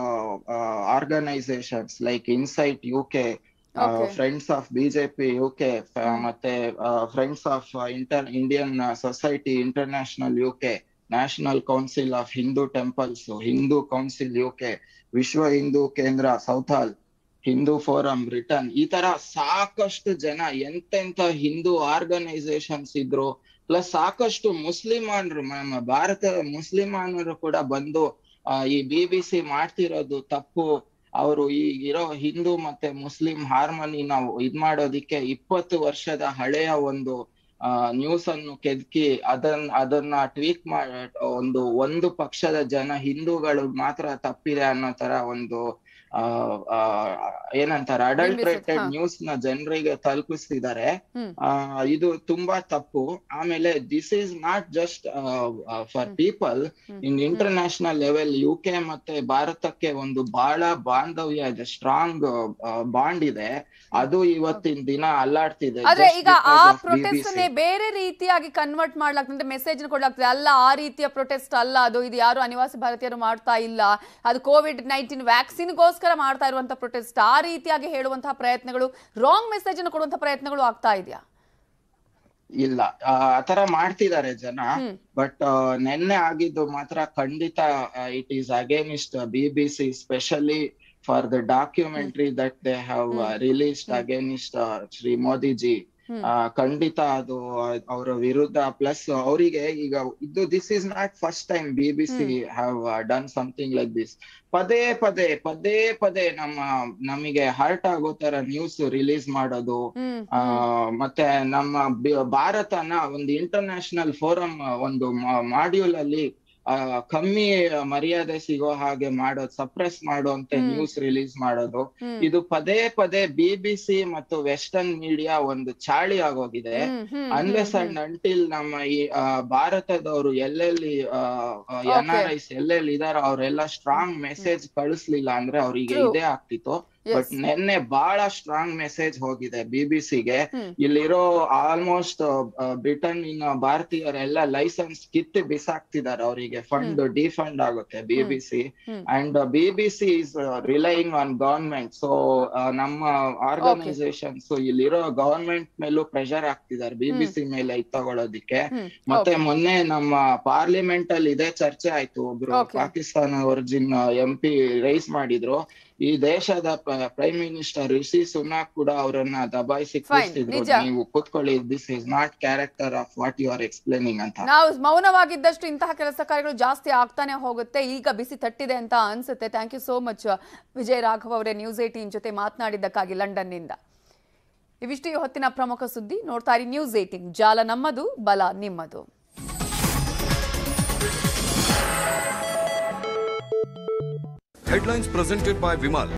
organisations like insight U K Okay. Friends of BJP U K ಮತ್ತೆ friends of inter Indian society international U K national council of Hindu temples Hindu council U K Vishwa Hindu ಕೇಂದ್ರ ಸೌಥಾಲ್ ಹಿಂದೂ ಫೋರಂ ಬ್ರಿಟನ್ ಈ ತರ ಸಾಕಷ್ಟು ಜನ ಎಂತೆಂತ ಹಿಂದೂ ಆರ್ಗನೈಸೇಷನ್ಸ್ ಇದ್ರು ಪ್ಲಸ್ ಸಾಕಷ್ಟು ಮುಸ್ಲಿಮಾನರು ನಮ್ಮ ಭಾರತ ಮುಸ್ಲಿಮಾನರು ಕೂಡ ಬಂದು ಆ, ಈ ಬಿ ಬಿ ಸಿ ಮಾಡ್ತಿರೋದು ತಪ್ಪು ಅವರು ಈ ಇರೋ ಹಿಂದೂ ಮತ್ತೆ ಮುಸ್ಲಿಂ ಹಾರ್ಮನಿ ನಾವು ಇದ್ ಮಾಡೋದಿಕ್ಕೆ ಇಪ್ಪತ್ತು ವರ್ಷದ ಹಳೆಯ ಒಂದು ಆ ನ್ಯೂಸ್ ಅನ್ನು ಕೆದಕಿ ಅದನ್ನ ಅದನ್ನ ಟ್ವೀಕ್ ಮಾಡ ಒಂದು ಒಂದು ಪಕ್ಷದ ಜನ ಹಿಂದೂಗಳು ಮಾತ್ರ ತಪ್ಪಿದೆ ಅನ್ನೋ ತರ ಒಂದು ಆ ಆ, ಏನಂತಾರೆ ಅಡಲ್ಟ್ರೇಟೆಡ್ ಹಾ. ನ್ಯೂಸ್ ನ ಜನರಿಗೆ ತಲುಪಿಸ್ತಿದ್ದಾರೆ ಹ್ಮ್. ಆ ಇದು ತುಂಬಾ ತಪ್ಪು ಆಮೇಲೆ this is not just for people in international level U K ಮತ್ತೆ ಭಾರತಕ್ಕೆ ಒಂದು ಬಹಳ ಬಾಂಧವ್ಯ ಇದೆ ಸ್ಟ್ರಾಂಗ್ ಬಾಂಡ್ ಇದೆ ಅದು ಇವತ್ತಿನ ದಿನ ಅಲ್ಲಾಡ್ತಿದೆ ಆದ್ರೆ just ಈಗ ಆ because of ಪ್ರೊಟೆಸ್ಟ್ BBC. ಬೇರೆ ರೀತಿಯಾಗಿ ಕನ್ವರ್ಟ್ ಮಾಡ್ಲಾಗ್ತದೆ ಮೆಸೇಜ್ ಕೊಡ್ಲಾಗ್ತದೆ ಅಲ್ಲ ಆ ರೀತಿಯ ಪ್ರೊಟೆಸ್ಟ್ ಅಲ್ಲ ಅದು ಇದು ಯಾರು ಅನಿವಾಸಿ ಭಾರತೀಯರು ಮಾಡ್ತಾ ಇಲ್ಲ ಅದು ಕೋವಿಡ್ ನೈನ್ಟೀನ್ ವ್ಯಾಕ್ಸಿನ್ಗೋಸ್ಕರ ಮಾಡ್ತಾ ಇರುವಂತಹ ಪ್ರೊಟೆಸ್ಟ್ ಆ ರೀತಿಯಾಗಿ ಹೇಳುವಂತಹ ಪ್ರಯತ್ನಗಳು ರಾಂಗ್ ಮೆಸೇಜ್ ಅನ್ನು ಕೊಡುವಂತಹ ಪ್ರಯತ್ನಗಳು ಆಗ್ತಾ ಇದೆಯಾ ಇಲ್ಲ ಆ ಆತರ ಮಾಡ್ತಿದ್ದಾರೆ ಜನ ಹ್ಮ್. ಬಟ್ ನೆನ್ನೆ ಆಗಿದ್ದು ಮಾತ್ರ ಖಂಡಿತ it is against B B C specially for the documentary that they have released against Shri Modiji hmm. ಆ, ಖಂಡಿತ ಅದು ಅವರ ವಿರುದ್ಧ ಪ್ಲಸ್ ಅವರಿಗೆ ಈಗ ಇದು this is not first time B B C have done something like this ಪದೇ ಪದೇ ಪದೇ ಪದೇ ನಮ್ಮ ನಮಗೆ ಹರ್ಟ್ ಆಗೋ ತರ ನ್ಯೂಸ್ ರಿಲೀಸ್ ಮಾಡೋದು ಹ್ಮ್ ಆ ಮತ್ತೆ ನಮ್ಮ ಬಿ- ಭಾರತನ ಒಂದು ಇಂಟರ್ನ್ಯಾಷನಲ್ ಫೋರಂ ಒಂದು ಮಾಡ್ಯೂಲ್ ಅಲ್ಲಿ ಆ, ಕಮ್ಮಿ ಮರ್ಯಾದೆ ಸಿಗೋ ಹಾಗೆ ಮಾಡೋದು ಸಪ್ರೆಸ್ ಮಾಡುವಂತ ನ್ಯೂಸ್ ರಿಲೀಸ್ ಮಾಡೋದು ಹ್ಮ್. ಇದು ಪದೇ ಪದೇ ಬಿ ಬಿ ಸಿ ಮತ್ತು ವೆಸ್ಟರ್ನ್ ಮೀಡಿಯಾ ಒಂದು ಚಾಳಿ ಆಗೋಗಿದೆ hmm, hmm, unless and until ನಮ್ಮ ಈ ಆ, ಭಾರತದವರು ಎಲ್ಲೆಲ್ಲಿ ಎನ್ ಆರ್ ಐಸ್ ಎಲ್ಲೆಲ್ಲಿ ಇದಾರ ಅವರೆಲ್ಲ ಸ್ಟ್ರಾಂಗ್ ಮೆಸೇಜ್ ಕಳಿಸ್ಲಿಲ್ಲ ಅಂದ್ರೆ ಅವರಿಗೆ True. ಇದೇ ಆಗ್ತಿತ್ತು Yes. ಬಟ್ ನಿನ್ನೆ ಬಹಳ ಸ್ಟ್ರಾಂಗ್ ಮೆಸೇಜ್ ಹೋಗಿದೆ ಬಿಬಿಸಿಗೆ ಹ್ಮ್. ಇಲ್ಲಿರೋ ಆಲ್ಮೋಸ್ಟ್ ಬ್ರಿಟನ್ ಇನ್ನ ಭಾರತೀಯರೆಲ್ಲ ಲೈಸೆನ್ಸ್ ಕಿತ್ತು ಬಿಸಾಕ್ತಿದ್ದಾರೆ ಅವರಿಗೆ ಫಂಡ್ ಡಿಫಂಡ್ ಆಗುತ್ತೆ BBC hmm. And BBC is relying on government so ನಮ್ಮ ಆರ್ಗನೈಸೇಷನ್ಸ್ ಇಲ್ಲಿರೋ ಗವರ್ಮೆಂಟ್ ಮೇಲೂ ಪ್ರೆಷರ್ ಹಾಕ್ತಿದ್ದಾರೆ ಬಿಬಿಸಿ ಮೇಲೆ ಇದ್ ತಗೊಳೋದಿಕ್ಕೆ ಹ್ಮ್. ಮತ್ತೆ ಮೊನ್ನೆ ನಮ್ಮ ಪಾರ್ಲಿಮೆಂಟ್ ಅಲ್ಲಿ ಇದೇ ಚರ್ಚೆ ಆಯ್ತು ಒಬ್ರು Okay. Pakistan origin M P raise ಮಾಡಿದ್ರು ಈ ದೇಶದ ಪ್ರೈಮ್ ಮಿನಿಸ್ಟರ್ ರಿಷಿ ಸುನಾಕ್ ಕೂಡ ಅವರನ್ನ ದಬಾಯಿಸಿ Fine, ಕೂರಿಸಿದ್ರು ನಿಜ. ನೀವು ಕೂತ್ಕೊಳ್ಳಿ this is not character of what you are explaining ಅಂತ ನಾವು ಮೌನವಾಗಿದ್ದಷ್ಟು ಇಂತಹ ಕೆಲಸ ಕಾರ್ಯಗಳು ಜಾಸ್ತಿ ಆಗ್ತಾನೆ ಹೋಗುತ್ತೆ ಈಗ ಬಿಸಿ ತಟ್ಟಿದೆ ಅಂತ ಅನ್ಸುತ್ತೆ thank you so much Vijay Raghav ಅವರೇ ನ್ಯೂಸ್ ಏಟೀನ್ ಜೊತೆ ಮಾತನಾಡಿದ್ದಕ್ಕಾಗಿ ಲಂಡನ್ನಿಂದ ಇವಿಷ್ಟು ಈ ಹೊತ್ತಿನ ಪ್ರಮುಖ ಸುದ್ದಿ ನೋಡ್ತಾ ಇರಿ ನ್ಯೂಸ್ ಏಟೀನ್ ಜಾಲ ನಮ್ಮದು ಬಲ ನಿಮ್ಮದು Headlines presented by Vimal.